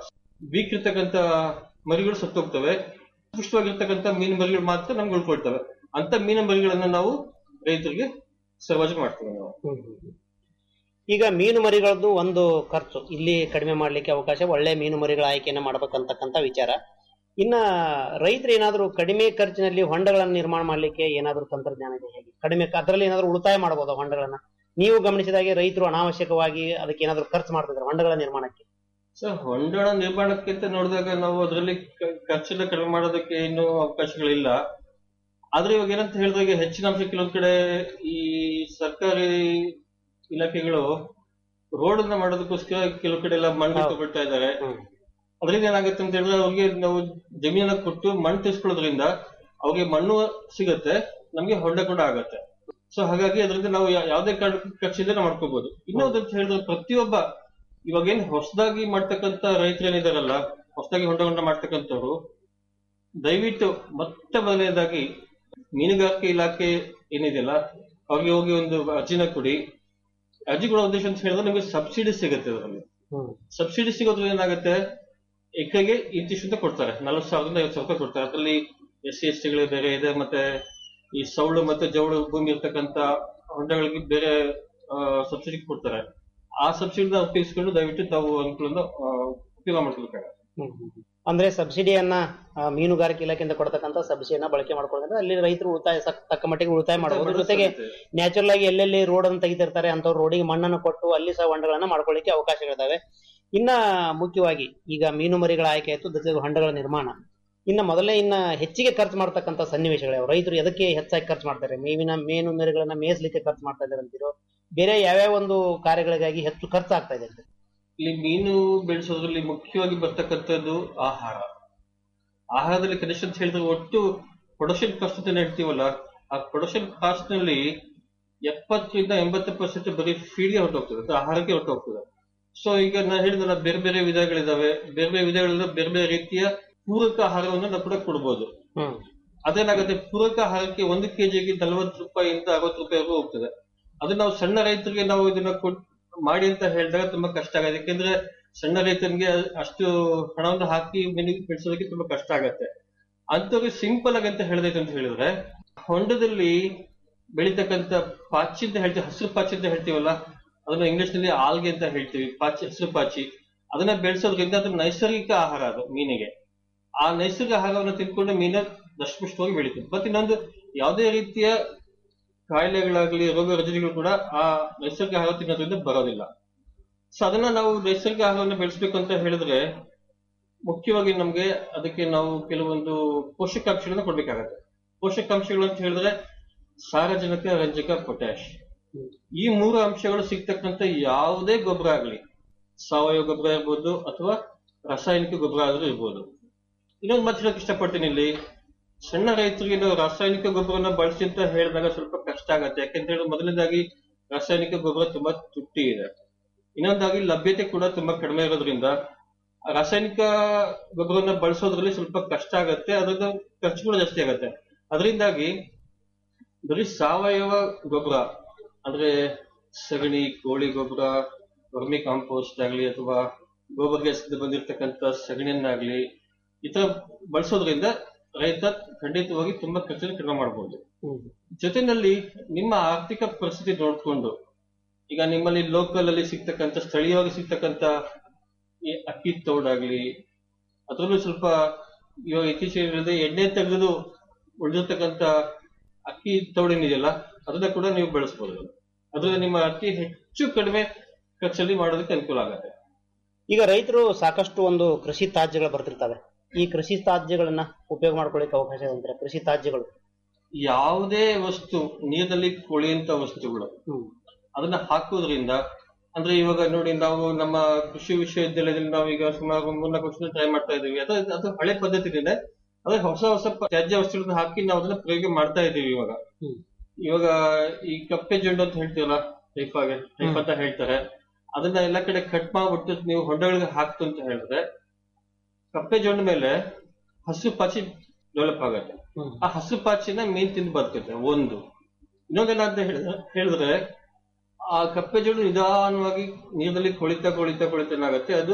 [SPEAKER 9] ವೀಕ್ ಇರ್ತಕ್ಕಂತ ಮರಿಗಳು ಸತ್ತೋಗ್ತವೆ ಪುಷ್ಟವಾಗಿರ್ತಕ್ಕಂಥ ಮೀನು ಮರಿಗಳು ಮಾತ್ರ ನಮ್ಗೆ ಉಳ್ಕೊಳ್ತವೆ ಅಂತ ಮೀನು ಮರಿಗಳನ್ನ ನಾವು ರೈತರಿಗೆ ಸರಬರಾಜು ಮಾಡ್ತೀವಿ ನಾವು
[SPEAKER 8] ಹ್ಮ್ ಹ್ಮ್. ಈಗ ಮೀನು ಮರಿಗಳದ್ದು ಒಂದು ಖರ್ಚು ಇಲ್ಲಿ ಕಡಿಮೆ ಮಾಡ್ಲಿಕ್ಕೆ ಅವಕಾಶ ಒಳ್ಳೆ ಮೀನು ಮರಿಗಳ ಆಯ್ಕೆಯನ್ನ ಮಾಡ್ಬೇಕಂತಕ್ಕಂತ ವಿಚಾರ ಇನ್ನ ರೈತರು ಏನಾದ್ರು ಕಡಿಮೆ ಖರ್ಚಿನಲ್ಲಿ ಹೊಂಡಗಳನ್ನು ನಿರ್ಮಾಣ ಮಾಡ್ಲಿಕ್ಕೆ ಏನಾದ್ರು ತಂತ್ರಜ್ಞಾನ ಇದೆ ಹೇಗೆ ಕಡಿಮೆ ಅದರಲ್ಲಿ ಏನಾದ್ರು ಉಳಿತಾಯ ಮಾಡಬಹುದು ಹೊಂಡಗಳನ್ನ ನೀವು ಗಮನಿಸಿದಾಗೆ ರೈತರು ಅನಾವಶ್ಯಕವಾಗಿ ಅದಕ್ಕೆ ಏನಾದ್ರು ಖರ್ಚು ಮಾಡ್ತಿದ್ದಾರೆ ಹೊಂಡಗಳ ನಿರ್ಮಾಣಕ್ಕೆ
[SPEAKER 9] ಸರ್ ಹೊಂಡಳ ನಿರ್ಮಾಣಕ್ಕಿಂತ ನೋಡಿದಾಗ ನಾವು ಅದರಲ್ಲಿ ಖರ್ಚೆಲ್ಲ ಕಡಿಮೆ ಮಾಡೋದಕ್ಕೆ ಇನ್ನೂ ಅವಕಾಶಗಳಿಲ್ಲ ಆದ್ರೆ ಇವಾಗ ಏನಂತ ಹೇಳಿದ್ರೆ ಈಗ ಹೆಚ್ಚಿನ ಅಂಶ ಕೆಲವೊಂದ್ ಕಡೆ ಈ ಸರ್ಕಾರಿ ಇಲಾಖೆಗಳು ರೋಡ್ ಅನ್ನ ಮಾಡೋದಕ್ಕೋಸ್ಕರ ಕೆಲವು ಕಡೆ ಎಲ್ಲ ಮಣ್ಣು
[SPEAKER 8] ಹೌದು.
[SPEAKER 9] ತಗೊಳ್ತಾ ಇದ್ದಾರೆ
[SPEAKER 8] ಹ್ಮ್.
[SPEAKER 9] ಅದರಿಂದ ಏನಾಗುತ್ತೆ ಅಂತ ಹೇಳಿದ್ರೆ ಅವ್ರಿಗೆ ನಾವು ಜಮೀನನ್ನ ಕೊಟ್ಟು ಮಣ್ಣು ತಿರ್ಸ್ಕೊಳ್ಳೋದ್ರಿಂದ ಅವ್ರಿಗೆ ಮಣ್ಣು ಸಿಗತ್ತೆ ನಮ್ಗೆ ಹೊಂಡ ಕೂಡ ಆಗತ್ತೆ ಸೊ ಹಾಗಾಗಿ ಅದರಿಂದ ನಾವು ಯಾ- ಯಾವುದೇ ಕಾರಣಕ್ಕೂ ಖರ್ಚಿಂದ ಮಾಡ್ಕೋಬಹುದು ಇನ್ನೊಂದು ಅಂತ ಹೇಳಿದ್ರೆ ಪ್ರತಿಯೊಬ್ಬ ಇವಾಗ ಏನ್ ಹೊಸದಾಗಿ ಮಾಡ್ತಕ್ಕಂತ ರೈತರೇನಿದಾರಲ್ಲ ಹೊಸದಾಗಿ ಹೊಂಡ ಹೊಂಡ ಮಾಡ್ತಕ್ಕಂಥವ್ರು ದಯವಿಟ್ಟು ಮತ್ತೆ ಮೊದಲನೇದಾಗಿ ಮೀನುಗಾರಿಕೆ ಇಲಾಖೆ ಏನಿದೆಯಲ್ಲ ಅವ್ರಿಗೆ ಹೋಗಿ ಒಂದು ಅರ್ಜಿನ ಕೊಡಿ ಅರ್ಜಿ ಕೊಡೋ ಉದ್ದೇಶ ಅಂತ ಹೇಳಿದ್ರೆ ನಿಮಗೆ ಸಬ್ಸಿಡಿ ಸಿಗುತ್ತೆ ಅದರಲ್ಲಿ ಸಬ್ಸಿಡಿ ಸಿಗೋದ್ರಿಂದ ಏನಾಗುತ್ತೆ ಎಕರೆಗೆ ಇಂತಿಷ್ಟು ಅಂತ ಕೊಡ್ತಾರೆ ನಲವತ್ತು ಸಾವಿರದಿಂದ ಐವತ್ತು ಸಾವಿರ ರೂಪಾಯಿ ಕೊಡ್ತಾರೆ ಅದರಲ್ಲಿ ಎಸ್ ಸಿ ಎಸ್ ಟಿಗಳು ಬೇರೆ ಇದೆ ಮತ್ತೆ ಈ ಸೌಳು ಮತ್ತೆ ಜೌಳು ಭೂಮಿ ಇರ್ತಕ್ಕಂತ ಹೊಂಡಗಳಿಗೆ ಬೇರೆ ಸಬ್ಸಿಡಿ ಕೊಡ್ತಾರೆ ಆ ಸಬ್ಸಿಡಿನ ಉಪಯೋಗಿಸ್ಕೊಂಡು ದಯವಿಟ್ಟು ತಾವು ಅನುಕೂಲದಿಂದ ಆ, ಉಪಯೋಗ ಮಾಡ್ಕೊಬೇಕಾಗುತ್ತೆ
[SPEAKER 8] ಅಂದ್ರೆ ಸಬ್ಸಿಡಿಯನ್ನ ಆ, ಮೀನುಗಾರಿಕೆ ಇಲಾಖೆಯಿಂದ ಕೊಡ್ತಕ್ಕಂತ ಸಬ್ಸಿಡಿಯನ್ನ ಬಳಕೆ ಮಾಡ್ಕೊಂಡ್ರೆ ಅಲ್ಲಿ ರೈತರು ಉಳಿತಾಯ ಸಕ್- ತಕ್ಕ ಮಟ್ಟಿಗೆ ಉಳಿತಾಯ ಮಾಡಬಹುದು ಜೊತೆಗೆ ನ್ಯಾಚುರಲ್ ಆಗಿ ಎಲ್ಲೆಲ್ಲಿ ರೋಡ್ ಅನ್ನು ತೆಗಿತಿರ್ತಾರೆ ಅಂತವ್ರು ರೋಡಿಗೆ ಮಣ್ಣನ್ನು ಕೊಟ್ಟು ಅಲ್ಲಿ ಸಹ ಹೊಂಡಗಳನ್ನ ಮಾಡ್ಕೊಳ್ಳಿಕ್ಕೆ ಅವಕಾಶಗಳಿದಾವೆ ಇನ್ನ ಮುಖ್ಯವಾಗಿ ಈಗ ಮೀನು ಮರಿಗಳ ಆಯ್ಕೆ ಆಯ್ತು ಜೊತೆಗೆ ಹೊಂಡಗಳ ನಿರ್ಮಾಣ ಇನ್ನ ಮೊದಲೇ ಇನ್ನ ಹೆಚ್ಚಿಗೆ ಖರ್ಚು ಮಾಡ್ತಕ್ಕಂಥ ಸನ್ನಿವೇಶಗಳು ರೈತರು ಎದಕ್ಕೆ ಹೆಚ್ಚಾಗಿ ಖರ್ಚು ಮಾಡ್ತಾರೆ ಮೇವಿನ ಮೇನು ಮರಿಗಳನ್ನ ಮೇಯಿಸ್ಲಿಕ್ಕೆ ಖರ್ಚು ಮಾಡ್ತಾ ಇದ್ದಾರೆ ಅಂತೀರೋ ಬೇರೆ ಯಾವ್ಯಾವ ಒಂದು ಕಾರ್ಯಗಳಿಗಾಗಿ ಹೆಚ್ಚು ಖರ್ಚು ಆಗ್ತಾ ಇದೆ ಅಂತ
[SPEAKER 9] ಇಲ್ಲಿ ಮೀನು ಬೆಳೆಸೋದ್ರಲ್ಲಿ ಮುಖ್ಯವಾಗಿ ಬರ್ತಕ್ಕಂಥದ್ದು ಆಹಾರ ಆಹಾರದಲ್ಲಿ ಕನಿಷ್ಠ ಅಂತ ಹೇಳಿದ್ರೆ ಒಟ್ಟು ಪ್ರೊಡಕ್ಷನ್ ಕಾಸ್ಟ್ ಅಂತ ಹೇಳ್ತೀವಲ್ಲ ಆ ಪ್ರೊಡಕ್ಷನ್ ಕಾಸ್ಟ್ ನಲ್ಲಿ ಎಪ್ಪತ್ತರಿಂದ ಎಂಬತ್ತು ಪರ್ಸೆಂಟ್ ಬರೀ ಫೀಡ್ಗೆ ಹೊರಟೋಗ್ತದೆ ಅಥವಾ ಆಹಾರಕ್ಕೆ ಹೊರಟೋಗ್ತದೆ ಸೊ ಈಗ ನಾನು ಹೇಳಿದ್ನಲ್ಲ ಬೇರೆ ಬೇರೆ ವಿಧಗಳಿದಾವೆ ಬೇರೆ ಬೇರೆ ವಿಧಗಳಿಂದ ಬೇರೆ ಬೇರೆ ರೀತಿಯ ಪೂರಕ ಆಹಾರವನ್ನು ನಾವು ಕೂಡ ಕೊಡ್ಬೋದು ಅದೇನಾಗುತ್ತೆ ಪೂರಕ ಆಹಾರಕ್ಕೆ ಒಂದು ಕೆಜಿಗೆ ನಲವತ್ತು ರೂಪಾಯಿಯಿಂದ ಅರವತ್ತು ರೂಪಾಯಿವರೆಗೂ ಹೋಗ್ತದೆ ಅದು ನಾವು ಸಣ್ಣ ರೈತರಿಗೆ ನಾವು ಇದನ್ನ ಕೊಟ್ ಮಾಡಿ ಅಂತ ಹೇಳಿದಾಗ ತುಂಬಾ ಕಷ್ಟ ಆಗುತ್ತೆ ಯಾಕೆಂದ್ರೆ ಸಣ್ಣ ರೈತನಿಗೆ ಅಷ್ಟು ಹಣವನ್ನು ಹಾಕಿ ಮೀನು ಬೆಳೆಸೋದಕ್ಕೆ ತುಂಬಾ ಕಷ್ಟ ಆಗತ್ತೆ ಅಂತವ್ರಿಗೆ ಸಿಂಪಲ್ ಆಗಿ ಅಂತ ಹೇಳಿದೈತೆ ಅಂತ ಹೇಳಿದ್ರೆ ಹೊಂಡದಲ್ಲಿ ಬೆಳಿತಕ್ಕಂತ ಪಾಚಿ ಅಂತ ಹೇಳ್ತೀವಿ ಹಸಿರು ಪಾಚಿ ಅಂತ ಹೇಳ್ತೀವಲ್ಲ ಅದನ್ನ ಇಂಗ್ಲಿಷ್ ನಲ್ಲಿ ಆಲ್ಗೆ ಅಂತ ಹೇಳ್ತೀವಿ ಪಾಚಿ ಹಸಿರು ಪಾಚಿ ಅದನ್ನ ಬೆಳೆಸೋದ್ರಿಂದ ಅದು ನೈಸರ್ಗಿಕ ಆಹಾರ ಅದು ಮೀನಿಗೆ ಆ ನೈಸರ್ಗಿಕ ಆಹಾರವನ್ನು ತಿನ್ಕೊಂಡು ಮೀನ ದಷ್ಟಪುಷ್ಟವಾಗಿ ಬೆಳೀತದೆ ಮತ್ತೆ ಇನ್ನೊಂದು ಯಾವುದೇ ರೀತಿಯ ಕಾಯಿಲೆಗಳಾಗ್ಲಿ ರೋಗ ರುಜಿನಗಳು ಕೂಡ ಆ ನೈಸರ್ಗಿಕ ಆಹಾರ ತಿನ್ನೋದ್ರಿಂದ ಬರೋದಿಲ್ಲ ಸೊ ಅದನ್ನ ನಾವು ನೈಸರ್ಗಿಕ ಆಹಾರವನ್ನು ಬೆಳೆಸಬೇಕು ಅಂತ ಹೇಳಿದ್ರೆ ಮುಖ್ಯವಾಗಿ ನಮ್ಗೆ ಅದಕ್ಕೆ ನಾವು ಕೆಲವೊಂದು ಪೋಷಕಾಂಶಗಳನ್ನ ಕೊಡ್ಬೇಕಾಗತ್ತೆ ಪೋಷಕಾಂಶಗಳು ಅಂತ ಹೇಳಿದ್ರೆ ಸಾರಜನಕ ರಂಜಕ ಪೊಟ್ಯಾಶ್ ಈ ಮೂರು ಅಂಶಗಳು ಸಿಗ್ತಕ್ಕಂತ ಯಾವುದೇ ಗೊಬ್ಬರ ಆಗ್ಲಿ ಸಾವಯವ ಗೊಬ್ಬರ ಇರ್ಬೋದು ಅಥವಾ ರಾಸಾಯನಿಕ ಗೊಬ್ಬರ ಆದ್ರೂ ಇರ್ಬೋದು ಇನ್ನೊಂದು ಮಾತು ಹೇಳಕ್ ಇಷ್ಟಪಡ್ತೀನಿ ಇಲ್ಲಿ ಸಣ್ಣ ರೈತರಿಗೆ ನಾವು ರಾಸಾಯನಿಕ ಗೊಬ್ಬರನ ಬಳಸಿ ಅಂತ ಹೇಳಿದಾಗ ಸ್ವಲ್ಪ ಕಷ್ಟ ಆಗತ್ತೆ ಯಾಕೆಂತ ಹೇಳಿದ್ರೆ ಮೊದಲನೇದಾಗಿ ರಾಸಾಯನಿಕ ಗೊಬ್ಬರ ತುಂಬಾ ತುಟ್ಟಿ ಇದೆ ಇನ್ನೊಂದಾಗಿ ಲಭ್ಯತೆ ಕೂಡ ತುಂಬಾ ಕಡಿಮೆ ಇರೋದ್ರಿಂದ ಆ ರಾಸಾಯನಿಕ ಗೊಬ್ಬರನ ಬಳಸೋದ್ರಲ್ಲಿ ಸ್ವಲ್ಪ ಕಷ್ಟ ಆಗತ್ತೆ ಅದರಿಂದ ಖರ್ಚು ಕೂಡ ಜಾಸ್ತಿ ಆಗತ್ತೆ ಅದರಿಂದಾಗಿ ಬರೀ ಸಾವಯವ ಗೊಬ್ಬರ ಅಂದ್ರೆ ಸಗಣಿ ಕೋಳಿ ಗೊಬ್ಬರ ವರ್ಮಿ ಕಾಂಪೋಸ್ಟ್ ಆಗ್ಲಿ ಅಥವಾ ಗೋಬರ್ ಗ್ಯಾಸ್ ಬಂದಿರತಕ್ಕಂತ ಸಗಣಿಯನ್ನಾಗ್ಲಿ ಈ ತರ ಬಳಸೋದ್ರಿಂದ ರೈತ ಖಂಡಿತವಾಗಿ ತುಂಬಾ ಖರ್ಚನ್ನು ಕಡಿಮೆ ಮಾಡಬಹುದು ಜೊತೆನಲ್ಲಿ ನಿಮ್ಮ ಆರ್ಥಿಕ ಪರಿಸ್ಥಿತಿ ನೋಡ್ಕೊಂಡು ಈಗ ನಿಮ್ಮಲ್ಲಿ ಲೋಕಲ್ ಅಲ್ಲಿ ಸಿಗ್ತಕ್ಕಂತ ಸ್ಥಳೀಯವಾಗಿ ಸಿಗ್ತಕ್ಕಂತ ಈ ಅಕ್ಕಿ ತೌಡಾಗ್ಲಿ ಅದರಲ್ಲೂ ಸ್ವಲ್ಪ ಇವಾಗ ಇತ್ತೀಚೆಗೆ ಹೇಳಿದ್ರೆ ಎಣ್ಣೆ ತೆಗೆದು ಉಳಿದಿರ್ತಕ್ಕಂತ ಅಕ್ಕಿ ತೌಡೇನಿದೆಯಲ್ಲ ಅದನ್ನ ಕೂಡ ನೀವು ಬೆಳೆಸಬಹುದು ಅದರಿಂದ ನಿಮ್ಮ ಅತಿ ಹೆಚ್ಚು ಕಡಿಮೆ ಖರ್ಚಲ್ಲಿ ಮಾಡೋದಕ್ಕೆ ಅನುಕೂಲ ಆಗುತ್ತೆ
[SPEAKER 8] ಈಗ ರೈತರು ಸಾಕಷ್ಟು ಒಂದು ಕೃಷಿ ತ್ಯಾಜ್ಯಗಳು ಬರ್ತಿರ್ತವೆ ಈ ಕೃಷಿ ತ್ಯಾಜ್ಯಗಳನ್ನ ಉಪಯೋಗ ಮಾಡ್ಕೊಳ್ಳಿಕ್ಕೆ ಅವಕಾಶ ಇದೆ ಅಂತಾರೆ ಕೃಷಿ ತ್ಯಾಜ್ಯಗಳು
[SPEAKER 9] ಯಾವುದೇ ವಸ್ತು ನೀರಿನಲ್ಲಿ ಕೊಳೆಯುವಂತ ವಸ್ತುಗಳು ಅದನ್ನ ಹಾಕೋದ್ರಿಂದ ಅಂದ್ರೆ ಇವಾಗ ನೋಡಿ ನಾವು ನಮ್ಮ ಕೃಷಿ ವಿಶ್ವವಿದ್ಯಾಲಯದಲ್ಲಿ ನಾವು ಈಗ ಸುಮಾರು ಮೂರ್ನಾಲ್ಕು ವರ್ಷದಿಂದ ಟ್ರೈ ಮಾಡ್ತಾ ಇದೀವಿ ಅದು ಅದು ಹಳೆ ಪದ್ಧತಿನಿಂದ ಅದೇ ಹೊಸ ಹೊಸ ಪ- ತ್ಯಾಜ್ಯ ವಸ್ತುಗಳನ್ನ ಹಾಕಿ ನಾವು ಅದನ್ನ ಪ್ರಯೋಗ ಮಾಡ್ತಾ ಇದೀವಿ ಇವಾಗ ಇವಾಗ ಈ ಕಪ್ಪೆ ಜೊಂಡು ಅಂತ ಹೇಳ್ತೀವಲ್ಲ ಟೈಫಾಗೆ ಟೈಫ್ ಅಂತ ಹೇಳ್ತಾರೆ ಅದನ್ನ ಎಲ್ಲ ಕಡೆ ಕಟ್ ಮಾಡ್ಬಿಟ್ಟು ನೀವು ಹೊಂಡಗಳಿಗೆ ಹಾಕ್ತು ಅಂತ ಹೇಳಿದ್ರೆ ಕಪ್ಪೆ ಜೊಂಡ ಮೇಲೆ ಹಸು ಪಾಚಿ ಡೆವಲಪ್ ಆಗುತ್ತೆ ಆ ಹಸು ಪಾಚಿನ ಮೀನ್ ತಿಂದು ಬರ್ತೈತೆ ಒಂದು ಇನ್ನೊಂದೇನಂತ ಹೇಳಿದ್ರೆ ಹೇಳಿದ್ರೆ ಆ ಕಪ್ಪೆ ಜೋಳು ನಿಧಾನವಾಗಿ ನೀರಿನಲ್ಲಿ ಕೊಳಿತಾ ಕೊಳಿತಾ ಕೊಳಿತಾ ಏನಾಗುತ್ತೆ ಅದು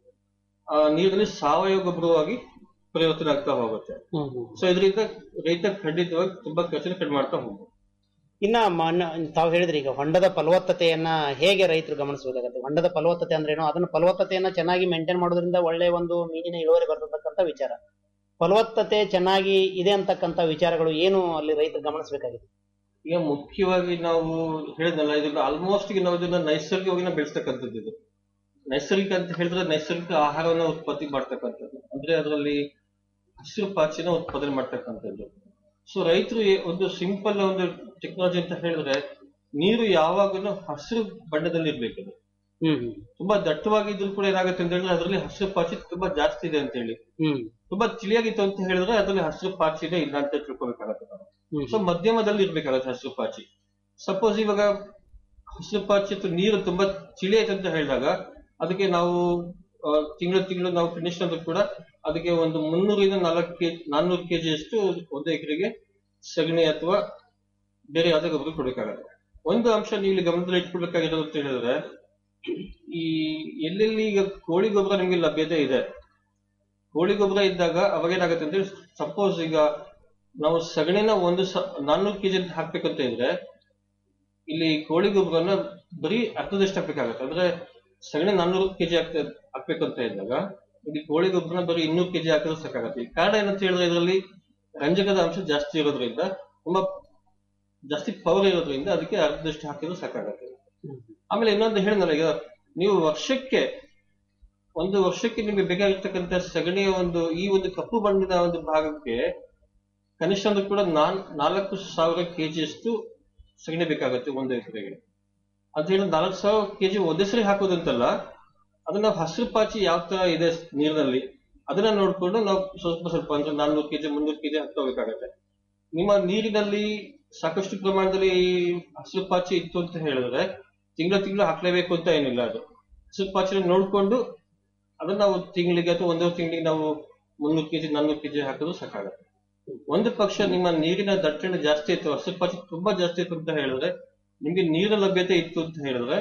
[SPEAKER 9] ಆ ನೀರಿನಲ್ಲಿ ಸಾವಯವ ಗೊಬ್ಬರವಾಗಿ ಪರಿವರ್ತನೆ ಆಗ್ತಾ ಹೋಗುತ್ತೆ ಸೊ ಇದರಿಂದ ರೈತ ಖಂಡಿತವಾಗಿ ತುಂಬಾ ಖರ್ಚನ್ನು ಕಡಿಮೆ ಮಾಡ್ತಾ ಹೋಗ್ಬೋದು
[SPEAKER 8] ಇನ್ನ ಮಣ್ಣ ತಾವು ಹೇಳಿದ್ರಿ ಈಗ ಹೊಂಡದ ಫಲವತ್ತತೆಯನ್ನ ಹೇಗೆ ರೈತರು ಗಮನಿಸಬೇಕಾಗುತ್ತೆ ಹೊಂಡದ ಫಲವತ್ತತೆ ಅಂದ್ರೆ ಏನು ಅದನ್ನ ಫಲವತ್ತತೆಯನ್ನ ಚೆನ್ನಾಗಿ ಮೇಂಟೈನ್ ಮಾಡೋದ್ರಿಂದ ಒಳ್ಳೆ ಒಂದು ಮೀನಿನ ಇಳುವರಿ ಬರ್ತಕ್ಕಂಥ ವಿಚಾರ ಫಲವತ್ತತೆ ಚೆನ್ನಾಗಿ ಇದೆ ಅಂತಕ್ಕಂಥ ವಿಚಾರಗಳು ಏನು ಅಲ್ಲಿ ರೈತರು ಗಮನಿಸಬೇಕಾಗಿದೆ
[SPEAKER 9] ಈಗ ಮುಖ್ಯವಾಗಿ ನಾವು ಹೇಳಿದ್ನಲ್ಲ ಇದನ್ನ ಆಲ್ಮೋಸ್ಟ್ ನಾವು ಇದನ್ನ ನೈಸರ್ಗಿಕವಾಗಿ ನಾವು ಬೆಳೆಸ್ತಕ್ಕಂಥದ್ದು ಇದು ನೈಸರ್ಗಿಕ ಅಂತ ಹೇಳಿದ್ರೆ ನೈಸರ್ಗಿಕ ಆಹಾರವನ್ನ ಉತ್ಪತ್ತಿ ಮಾಡ್ತಕ್ಕಂಥದ್ದು ಅಂದ್ರೆ ಅದರಲ್ಲಿ ಹಸಿರು ಪಾಚಿನ ಉತ್ಪಾದನೆ ಮಾಡ್ತಕ್ಕಂಥದ್ದು ಸೊ ರೈತರು ಏ- ಒಂದು ಸಿಂಪಲ್ ಒಂದು ಟೆಕ್ನಾಲಜಿ ಅಂತ ಹೇಳಿದ್ರೆ ನೀರು ಯಾವಾಗಲೂ ಹಸಿರು ಬಣ್ಣದಲ್ಲಿ ಇರ್ಬೇಕದು ತುಂಬಾ ದಟ್ಟವಾಗಿದ್ರು ಕೂಡ ಏನಾಗುತ್ತೆ ಅಂತ ಹೇಳಿದ್ರೆ ಅದರಲ್ಲಿ ಹಸಿರು ಪಾಚಿ ತುಂಬಾ ಜಾಸ್ತಿ ಇದೆ ಅಂತ ಹೇಳಿ ತುಂಬಾ ತಿಳಿಯಾಗಿತ್ತು ಅಂತ ಹೇಳಿದ್ರೆ ಅದರಲ್ಲಿ ಹಸಿರು ಪಾಚಿ ಇದೆ ಇಲ್ಲ ಅಂತ ತಿಳ್ಕೊಬೇಕಾಗತ್ತೆ ನಾವು ಸೊ ಮಧ್ಯಮದಲ್ಲಿ ಇರ್ಬೇಕಾಗತ್ತೆ ಹಸಿರು ಪಾಚಿ ಸಪೋಸ್ ಇವಾಗ ಹಸಿರು ಪಾಚಿ ಅಥವಾ ನೀರು ತುಂಬಾ ಚಿಳಿ ಆಯ್ತು ಅಂತ ಹೇಳಿದಾಗ ಅದಕ್ಕೆ ನಾವು ತಿಂಗಳು ತಿಂಗಳು ನಾವು ಫಿನಿಶ್ ಅಂತ ಕೂಡ ಅದಕ್ಕೆ ಒಂದು ಮುನ್ನೂರಿಂದ ನಾಲ್ಕು ಕೆಜಿ ನಾನ್ನೂರು ಕೆಜಿ ಅಷ್ಟು ಒಂದು ಎಕರೆಗೆ ಸಗಣಿ ಅಥವಾ ಬೇರೆ ಯಾವುದೇ ಗೊಬ್ಬರ ಕೊಡಬೇಕಾಗತ್ತೆ ಒಂದು ಅಂಶ ನೀವು ಇಲ್ಲಿ ಗಮನದಲ್ಲಿ ಇಟ್ಕೊಳ್ಬೇಕಾಗಿರೋದು ಅಂತ ಹೇಳಿದ್ರೆ ಈ ಎಲ್ಲೆಲ್ಲಿ ಈಗ ಕೋಳಿ ಗೊಬ್ಬರ ನಿಮ್ಗೆ ಲಭ್ಯತೆ ಇದೆ ಕೋಳಿ ಗೊಬ್ಬರ ಇದ್ದಾಗ ಅವಾಗ ಏನಾಗುತ್ತೆ ಅಂದ್ರೆ ಸಪೋಸ್ ಈಗ ನಾವು ಸಗಣಿನ ಒಂದು ಸ ನಾನ್ನೂರು ಕೆಜಿ ಅಂತ ಹಾಕ್ಬೇಕಂತ ಇದ್ರೆ ಇಲ್ಲಿ ಕೋಳಿ ಗೊಬ್ಬರನ ಬರೀ ಅರ್ಧದಷ್ಟು ಹಾಕ್ಬೇಕಾಗತ್ತೆ ಅಂದ್ರೆ ಸಗಣಿ ನಾನ್ನೂರು ಕೆಜಿ ಹಾಕ್ತ ಹಾಕ್ಬೇಕಂತ ಇದ್ದಾಗ ಇಲ್ಲಿ ಕೋಳಿ ಗೊಬ್ಬರನ ಬರೀ ಇನ್ನೂರು ಕೆಜಿ ಹಾಕಿದ್ರೆ ಸಾಕಾಗತ್ತೆ ಕಾರಣ ಏನಂತ ಹೇಳಿದ್ರೆ ಇದರಲ್ಲಿ ರಂಜಕದ ಅಂಶ ಜಾಸ್ತಿ ಇರೋದ್ರಿಂದ ತುಂಬಾ ಜಾಸ್ತಿ ಪವರ್ ಇರೋದ್ರಿಂದ ಅದಕ್ಕೆ ಅರ್ಧದಷ್ಟು ಹಾಕಿದ್ರೆ ಸಾಕಾಗತ್ತೆ ಆಮೇಲೆ ಇನ್ನೊಂದು ಹೇಳಿದ್ನಲ್ಲ ಈಗ ನೀವು ವರ್ಷಕ್ಕೆ ಒಂದು ವರ್ಷಕ್ಕೆ ನಿಮಗೆ ಬೇಕಾಗಿರ್ತಕ್ಕಂಥ ಸಗಣಿಯ ಒಂದು ಈ ಒಂದು ಕಪ್ಪು ಬಣ್ಣದ ಒಂದು ಭಾಗಕ್ಕೆ ಕನಿಷ್ಠ ಅಂದ್ರೂ ಕೂಡ ನಾನ್ ನಾಲ್ಕು ಸಾವಿರ ಕೆಜಿಯಷ್ಟು ಸಗಣಿ ಬೇಕಾಗುತ್ತೆ ಒಂದು ಎಕರೆಗೆ ಅಂತ ಹೇಳಿ ನಾಲ್ಕು ಸಾವಿರ ಕೆಜಿ ಒಂದೇ ಸರಿ ಹಾಕೋದಂತಲ್ಲ ಅದನ್ನ ಹಸಿರು ಪಾಚಿ ಯಾವ ತರ ಇದೆ ನೀರಿನಲ್ಲಿ ಅದನ್ನ ನೋಡ್ಕೊಂಡು ನಾವು ಸ್ವಲ್ಪ ಸ್ವಲ್ಪ ಅಂದ್ರೆ ನಾನ್ನೂರು ಕೆಜಿ ಮುನ್ನೂರು ಕೆಜಿ ಹಾಕೋಬೇಕಾಗತ್ತೆ ನಿಮ್ಮ ನೀರಿನಲ್ಲಿ ಸಾಕಷ್ಟು ಪ್ರಮಾಣದಲ್ಲಿ ಈ ಹಸಿರು ಪಾಚಿ ಇತ್ತು ಅಂತ ಹೇಳಿದ್ರೆ ತಿಂಗಳ ತಿಂಗಳು ಹಾಕ್ಲೇಬೇಕು ಅಂತ ಏನಿಲ್ಲ ಅದು ಹಸಿರು ಪಾಚಿನ ನೋಡ್ಕೊಂಡು ಅದನ್ನ ನಾವು ತಿಂಗಳಿಗೆ ಅಥವಾ ಒಂದೂವರೆ ತಿಂಗಳಿಗೆ ನಾವು ಮುನ್ನೂರು ಕೆಜಿ ನಾನ್ನೂರು ಕೆಜಿ ಹಾಕಿದ್ರು ಸಾಕಾಗತ್ತೆ ಒಂದು ಪಕ್ಷ ನಿಮ್ಮ ನೀರಿನ ದಟ್ಟಣೆ ಜಾಸ್ತಿ ಇತ್ತು ಹಸಿರು ಪಾಚಿ ತುಂಬಾ ಜಾಸ್ತಿ ಇತ್ತು ಅಂತ ಹೇಳಿದ್ರೆ ನಿಮ್ಗೆ ನೀರಿನ ಲಭ್ಯತೆ ಇತ್ತು ಅಂತ ಹೇಳಿದ್ರೆ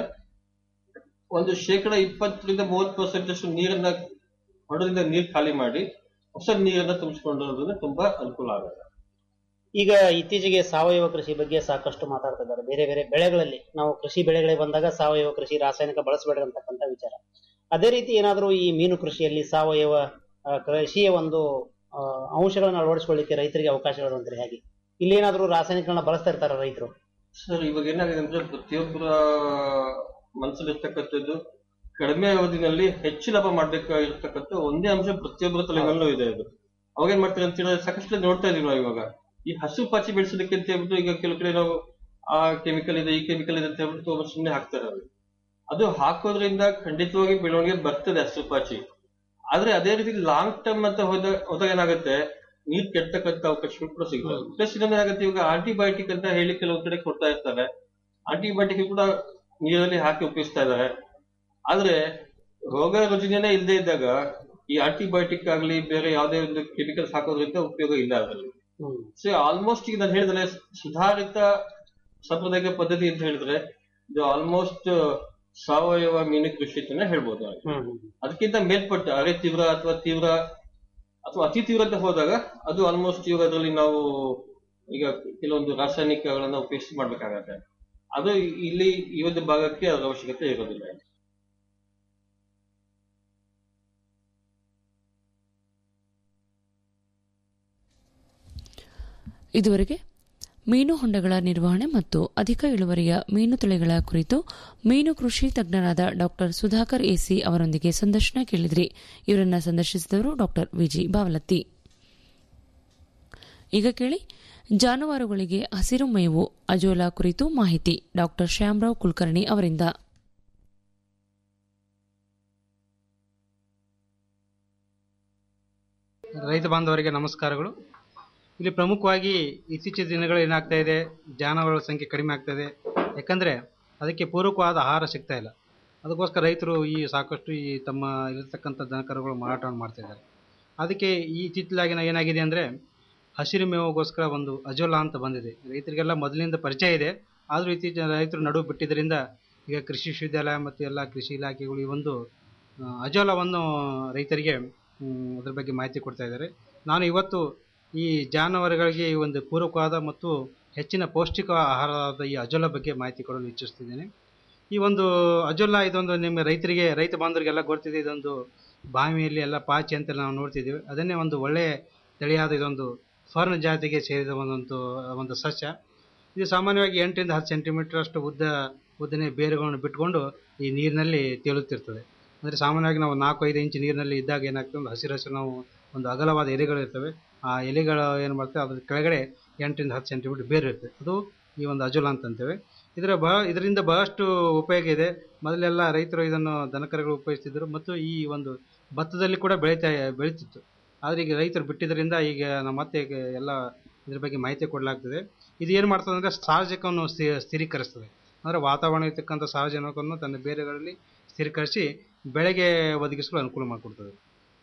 [SPEAKER 9] ಒಂದು ಶೇಕಡ ಇಪ್ಪತ್ತರಿಂದ ಮೂವತ್ತು ಪರ್ಸೆಂಟ್ ಅಷ್ಟು ನೀರನ್ನ ಹೊಡದಿಂದ ನೀರು ಖಾಲಿ ಮಾಡಿ ಹೊಸ ನೀರನ್ನ ತುಂಬಿಸ್ಕೊಂಡ್ರೆ ತುಂಬಾ ಅನುಕೂಲ ಆಗುತ್ತೆ
[SPEAKER 8] ಈಗ ಇತ್ತೀಚೆಗೆ ಸಾವಯವ ಕೃಷಿ ಬಗ್ಗೆ ಸಾಕಷ್ಟು ಮಾತಾಡ್ತಾ ಇದ್ದಾರೆ ಬೇರೆ ಬೇರೆ ಬೆಳೆಗಳಲ್ಲಿ ನಾವು ಕೃಷಿ ಬೆಳೆಗಳಿಗೆ ಬಂದಾಗ ಸಾವಯವ ಕೃಷಿ ರಾಸಾಯನಿಕ ಬಳಸಬೇಡ ಅಂತಕ್ಕಂಥ ವಿಚಾರ ಅದೇ ರೀತಿ ಏನಾದರೂ ಈ ಮೀನು ಕೃಷಿಯಲ್ಲಿ ಸಾವಯವ ಆ, ಕೃಷಿಯ ಒಂದು ಆ, ಅಂಶಗಳನ್ನ ಅಳವಡಿಸಿಕೊಳ್ಳಿಕ್ಕೆ ರೈತರಿಗೆ ಅವಕಾಶಗಳು ಅಂದ್ರೆ ಹೇಗೆ ಇಲ್ಲಿ ಏನಾದರೂ ರಾಸಾಯನಿಕಗಳನ್ನ ಬಳಸ್ತಾ ಇರ್ತಾರ ರೈತರು
[SPEAKER 9] ಸರ್ ಇವಾಗ ಏನಾಗಿದೆ ಅಂದ್ರೆ ಪ್ರತಿಯೊಬ್ಬರ ಮನಸ್ಸಲ್ಲಿರ್ತಕ್ಕಂಥದ್ದು ಕಡಿಮೆ ಅವಧಿನಲ್ಲಿ ಹೆಚ್ಚು ಲಾಭ ಮಾಡ್ಬೇಕಾಗಿರ್ತಕ್ಕಂಥ ಒಂದೇ ಅಂಶ ಪ್ರತಿಯೊಬ್ಬರ ತಲೆನಲ್ಲೂ ಇದೆ ಅದು ಅವಾಗ ಏನ್ ಮಾಡ್ತಾರೆ ಅಂತ ಹೇಳಿದ್ರೆ ಸಾಕಷ್ಟು ನೋಡ್ತಾ ಇದೀವಿ ನಾವು ಇವಾಗ ಈ ಹಸು ಪಾಚಿ ಬೆಳೆಸೋದಕ್ಕೆ ಅಂತ ಹೇಳ್ಬಿಟ್ಟು ಈಗ ಕೆಲವು ಕಡೆ ನಾವು ಆ ಕೆಮಿಕಲ್ ಇದೆ ಈ ಕೆಮಿಕಲ್ ಇದೆ ಅಂತ ಹೇಳ್ಬಿಟ್ಟು ಒಬ್ಬರು ಸುಮ್ಮನೆ ಹಾಕ್ತಾರೆ ಅದು ಅದು ಹಾಕೋದ್ರಿಂದ ಖಂಡಿತವಾಗಿ ಬೆಳವಣಿಗೆ ಬರ್ತದೆ ಹಸು ಪಾಚಿ ಆದ್ರೆ ಅದೇ ರೀತಿ ಲಾಂಗ್ ಟರ್ಮ್ ಅಂತ ಹೋದ ಹೋದಾಗ ಏನಾಗುತ್ತೆ ನೀರ್ ಕೆಟ್ಟತಕ್ಕಂತ ಅವಕಾಶಗಳು ಕೂಡ ಸಿಗ್ತವೆ ಪ್ಲಸ್ ಇನ್ನೊಂದು ಏನಾಗುತ್ತೆ ಇವಾಗ ಆಂಟಿಬಯೋಟಿಕ್ ಅಂತ ಹೇಳಿ ಕೆಲವು ಕಡೆ ಕೊಡ್ತಾ ಇರ್ತಾರೆ ಆಂಟಿಬಯೋಟಿಕ್ ಕೂಡ ನೀರಲ್ಲಿ ಹಾಕಿ ಉಪಯೋಗಿಸ್ತಾ ಇದ್ದಾರೆ ಆದ್ರೆ ರೋಗ ರುಜಿನೇ ಇಲ್ಲದೆ ಇದ್ದಾಗ ಈ ಆಂಟಿಬಯೋಟಿಕ್ ಆಗಲಿ ಬೇರೆ ಯಾವುದೇ ಒಂದು ಕೆಮಿಕಲ್ಸ್ ಹಾಕೋದ್ರಿಂದ ಉಪಯೋಗ ಇಲ್ಲ ಅದರಲ್ಲಿ ಸೊ ಆಲ್ಮೋಸ್ಟ್ ಈಗ ನಾನು ಹೇಳಿದ್ರೆ ಸುಧಾರಿತ ಸಾಂಪ್ರದಾಯಿಕ ಪದ್ಧತಿ ಅಂತ ಹೇಳಿದ್ರೆ ಇದು ಆಲ್ಮೋಸ್ಟ್ ಸಾವಯವ ಮೀನು ಕೃಷಿ ಅಂತಾನೆ ಹೇಳ್ಬೋದು ನಾವು. ಅದಕ್ಕಿಂತ ಮೇಲ್ಪಟ್ಟ ಅರೆ ತೀವ್ರ ಅಥವಾ ತೀವ್ರ ಅಥವಾ ಅತಿ ತೀವ್ರ ಅಂತ ಹೋದಾಗ ಅದು ಆಲ್ಮೋಸ್ಟ್ ಇವಾಗ ಅದರಲ್ಲಿ ನಾವು ಈಗ ಕೆಲವೊಂದು ರಾಸಾಯನಿಕಗಳನ್ನ ಉಪಯೋಗಿಸಿ ಮಾಡ್ಬೇಕಾಗತ್ತೆ ಅದು ಇಲ್ಲಿ ಈ ಒಂದು ಭಾಗಕ್ಕೆ ಅದರ ಅವಶ್ಯಕತೆ ಇರೋದಿಲ್ಲ
[SPEAKER 2] ಇದುವರೆಗೆ ಮೀನು ಹೊಂಡಗಳ ನಿರ್ವಹಣೆ ಮತ್ತು ಅಧಿಕ ಇಳುವರಿಯ ಮೀನು ತಳಿಗಳ ಕುರಿತು ಮೀನು ಕೃಷಿ ತಜ್ಞರಾದ ಡಾ ಸುಧಾಕರ್ ಎಸಿ ಅವರೊಂದಿಗೆ ಸಂದರ್ಶನ ಕೇಳಿದ್ರಿ ಇವರನ್ನ ಸಂದರ್ಶಿಸಿದವರು ಡಾ ವಿಜಿ ಬಾವಲತ್ತಿ ಈಗ ಕೇಳಿ ಜಾನುವಾರುಗಳಿಗೆ ಹಸಿರು ಮೇವು ಅಜೋಲಾ ಕುರಿತು ಮಾಹಿತಿ ಡಾ ಶ್ಯಾಮರಾವ್ ಕುಲಕರ್ಣಿ ಅವರಿಂದ
[SPEAKER 1] ರೈತ ಬಾಂಧವರಿಗೆ ನಮಸ್ಕಾರಗಳು ಇಲ್ಲಿ ಪ್ರಮುಖವಾಗಿ ಇತ್ತೀಚಿನ ದಿನಗಳು ಏನಾಗ್ತಾ ಇದೆ ಜಾನುವಾರುಗಳ ಸಂಖ್ಯೆ ಕಡಿಮೆ ಆಗ್ತಾ ಇದೆ ಯಾಕಂದರೆ ಅದಕ್ಕೆ ಪೂರಕವಾದ ಆಹಾರ ಸಿಗ್ತಾ ಇಲ್ಲ ಅದಕ್ಕೋಸ್ಕರ ರೈತರು ಈ ಸಾಕಷ್ಟು ಈ ತಮ್ಮ ಇರತಕ್ಕಂಥ ದನಕರುಗಳು ಮಾರಾಟವನ್ನು ಮಾಡ್ತಾ ಇದ್ದಾರೆ ಅದಕ್ಕೆ ಈ ಇತ್ತಿತ್ತಲಾಗಿನ ಏನಾಗಿದೆ ಅಂದರೆ ಹಸಿರು ಮೇವಿಗೋಸ್ಕರ ಒಂದು ಅಜೋಲಾ ಅಂತ ಬಂದಿದೆ ರೈತರಿಗೆಲ್ಲ ಮೊದಲಿನಿಂದ ಪರಿಚಯ ಇದೆ ಆದರೂ ಇತ್ತೀಚಿನ ರೈತರು ನಡುವು ಬಿಟ್ಟಿದ್ದರಿಂದ ಈಗ ಕೃಷಿ ವಿಶ್ವವಿದ್ಯಾಲಯ ಮತ್ತು ಎಲ್ಲ ಕೃಷಿ ಇಲಾಖೆಗಳು ಈ ಒಂದು ಆ, ಅಜೋಲಾವನ್ನು ರೈತರಿಗೆ ಮ್, ಅದ್ರ ಬಗ್ಗೆ ಮಾಹಿತಿ ಕೊಡ್ತಾ ಇದ್ದಾರೆ ನಾನು ಇವತ್ತು ಈ ಜಾನುವಾರುಗಳಿಗೆ ಈ ಒಂದು ಪೂರಕವಾದ ಮತ್ತು ಹೆಚ್ಚಿನ ಪೌಷ್ಟಿಕ ಆಹಾರವಾದ ಈ ಅಜೋಲಾ ಬಗ್ಗೆ ಮಾಹಿತಿ ಕೊಡಲು ಇಚ್ಛಿಸ್ತಿದ್ದೇನೆ ಈ ಒಂದು ಅಜೋಲಾ ಇದೊಂದು ನಿಮ್ಮ ರೈತರಿಗೆ ರೈತ ಬಾಂಧವರಿಗೆಲ್ಲ ಗೊತ್ತಿದೆ ಇದೊಂದು ಬಾವಿಯಲ್ಲಿ ಎಲ್ಲ ಪಾಚಿ ಅಂತ ನಾವು ನೋಡ್ತಿದ್ದೀವಿ ಅದನ್ನೇ ಒಂದು ಒಳ್ಳೆಯ ತಳಿಯಾದ ಇದೊಂದು ಫರ್ನ್ ಜಾತಿಗೆ ಸೇರಿದ ಒಂದೊಂದು ಒಂದು ಸಸ್ಯ ಇದು ಸಾಮಾನ್ಯವಾಗಿ ಎಂಟರಿಂದ ಹತ್ತು ಸೆಂಟಿಮೀಟರ್ ಅಷ್ಟು ಉದ್ದ ಉದ್ದನೆ ಬೇರುಗಳನ್ನು ಬಿಟ್ಕೊಂಡು ಈ ನೀರಿನಲ್ಲಿ ತೇಲುತ್ತಿರ್ತದೆ ಅಂದರೆ ಸಾಮಾನ್ಯವಾಗಿ ನಾವು ನಾಲ್ಕು ಐದು ಇಂಚು ನೀರಿನಲ್ಲಿ ಇದ್ದಾಗ ಏನಾಗ್ತದೆ ಒಂದು ಹಸಿರು ಹಸಿರು ನಾವು ಒಂದು ಅಗಲವಾದ ಎಲೆಗಳು ಇರ್ತವೆ ಆ ಎಲೆಗಳು ಏನು ಮಾಡ್ತವೆ ಅದ್ರ ಕೆಳಗಡೆ ಎಂಟರಿಂದ ಹತ್ತು ಸೆಂಟಿಮೀಟರ್ ಬೇರು ಇರ್ತದೆ ಅದು ಈ ಒಂದು ಅಜೋಲಾ ಅಂತಂತೇವೆ ಇದರ ಬಹಳ ಇದರಿಂದ ಬಹಳಷ್ಟು ಉಪಯೋಗ ಇದೆ ಮೊದಲೆಲ್ಲ ರೈತರು ಇದನ್ನು ದನಕರುಗಳು ಉಪಯೋಗಿಸ್ತಿದ್ದರು ಮತ್ತು ಈ ಒಂದು ಭತ್ತದಲ್ಲಿ ಕೂಡ ಬೆಳೀತಾ ಬೆಳೀತಿತ್ತು ಆದರೆ ಈಗ ರೈತರು ಬಿಟ್ಟಿದ್ದರಿಂದ ಈಗ ನಮ್ಮ ಮತ್ತೆ ಈಗ ಎಲ್ಲ ಇದ್ರ ಬಗ್ಗೆ ಮಾಹಿತಿ ಕೊಡಲಾಗ್ತದೆ ಇದು ಏನು ಮಾಡ್ತದೆ ಅಂದರೆ ಸಾರಜನಕವನ್ನು ಸ್ಥಿ- ಸ್ಥಿರೀಕರಿಸ್ತದೆ ಅಂದರೆ ವಾತಾವರಣ ಇರ್ತಕ್ಕಂಥ ಸಾರಜನಕವನ್ನು ತನ್ನ ಬೇರುಗಳಲ್ಲಿ ಸ್ಥಿರೀಕರಿಸಿ ಬೆಳೆಗೆ ಒದಗಿಸಲು ಅನುಕೂಲ ಮಾಡಿಕೊಡ್ತದೆ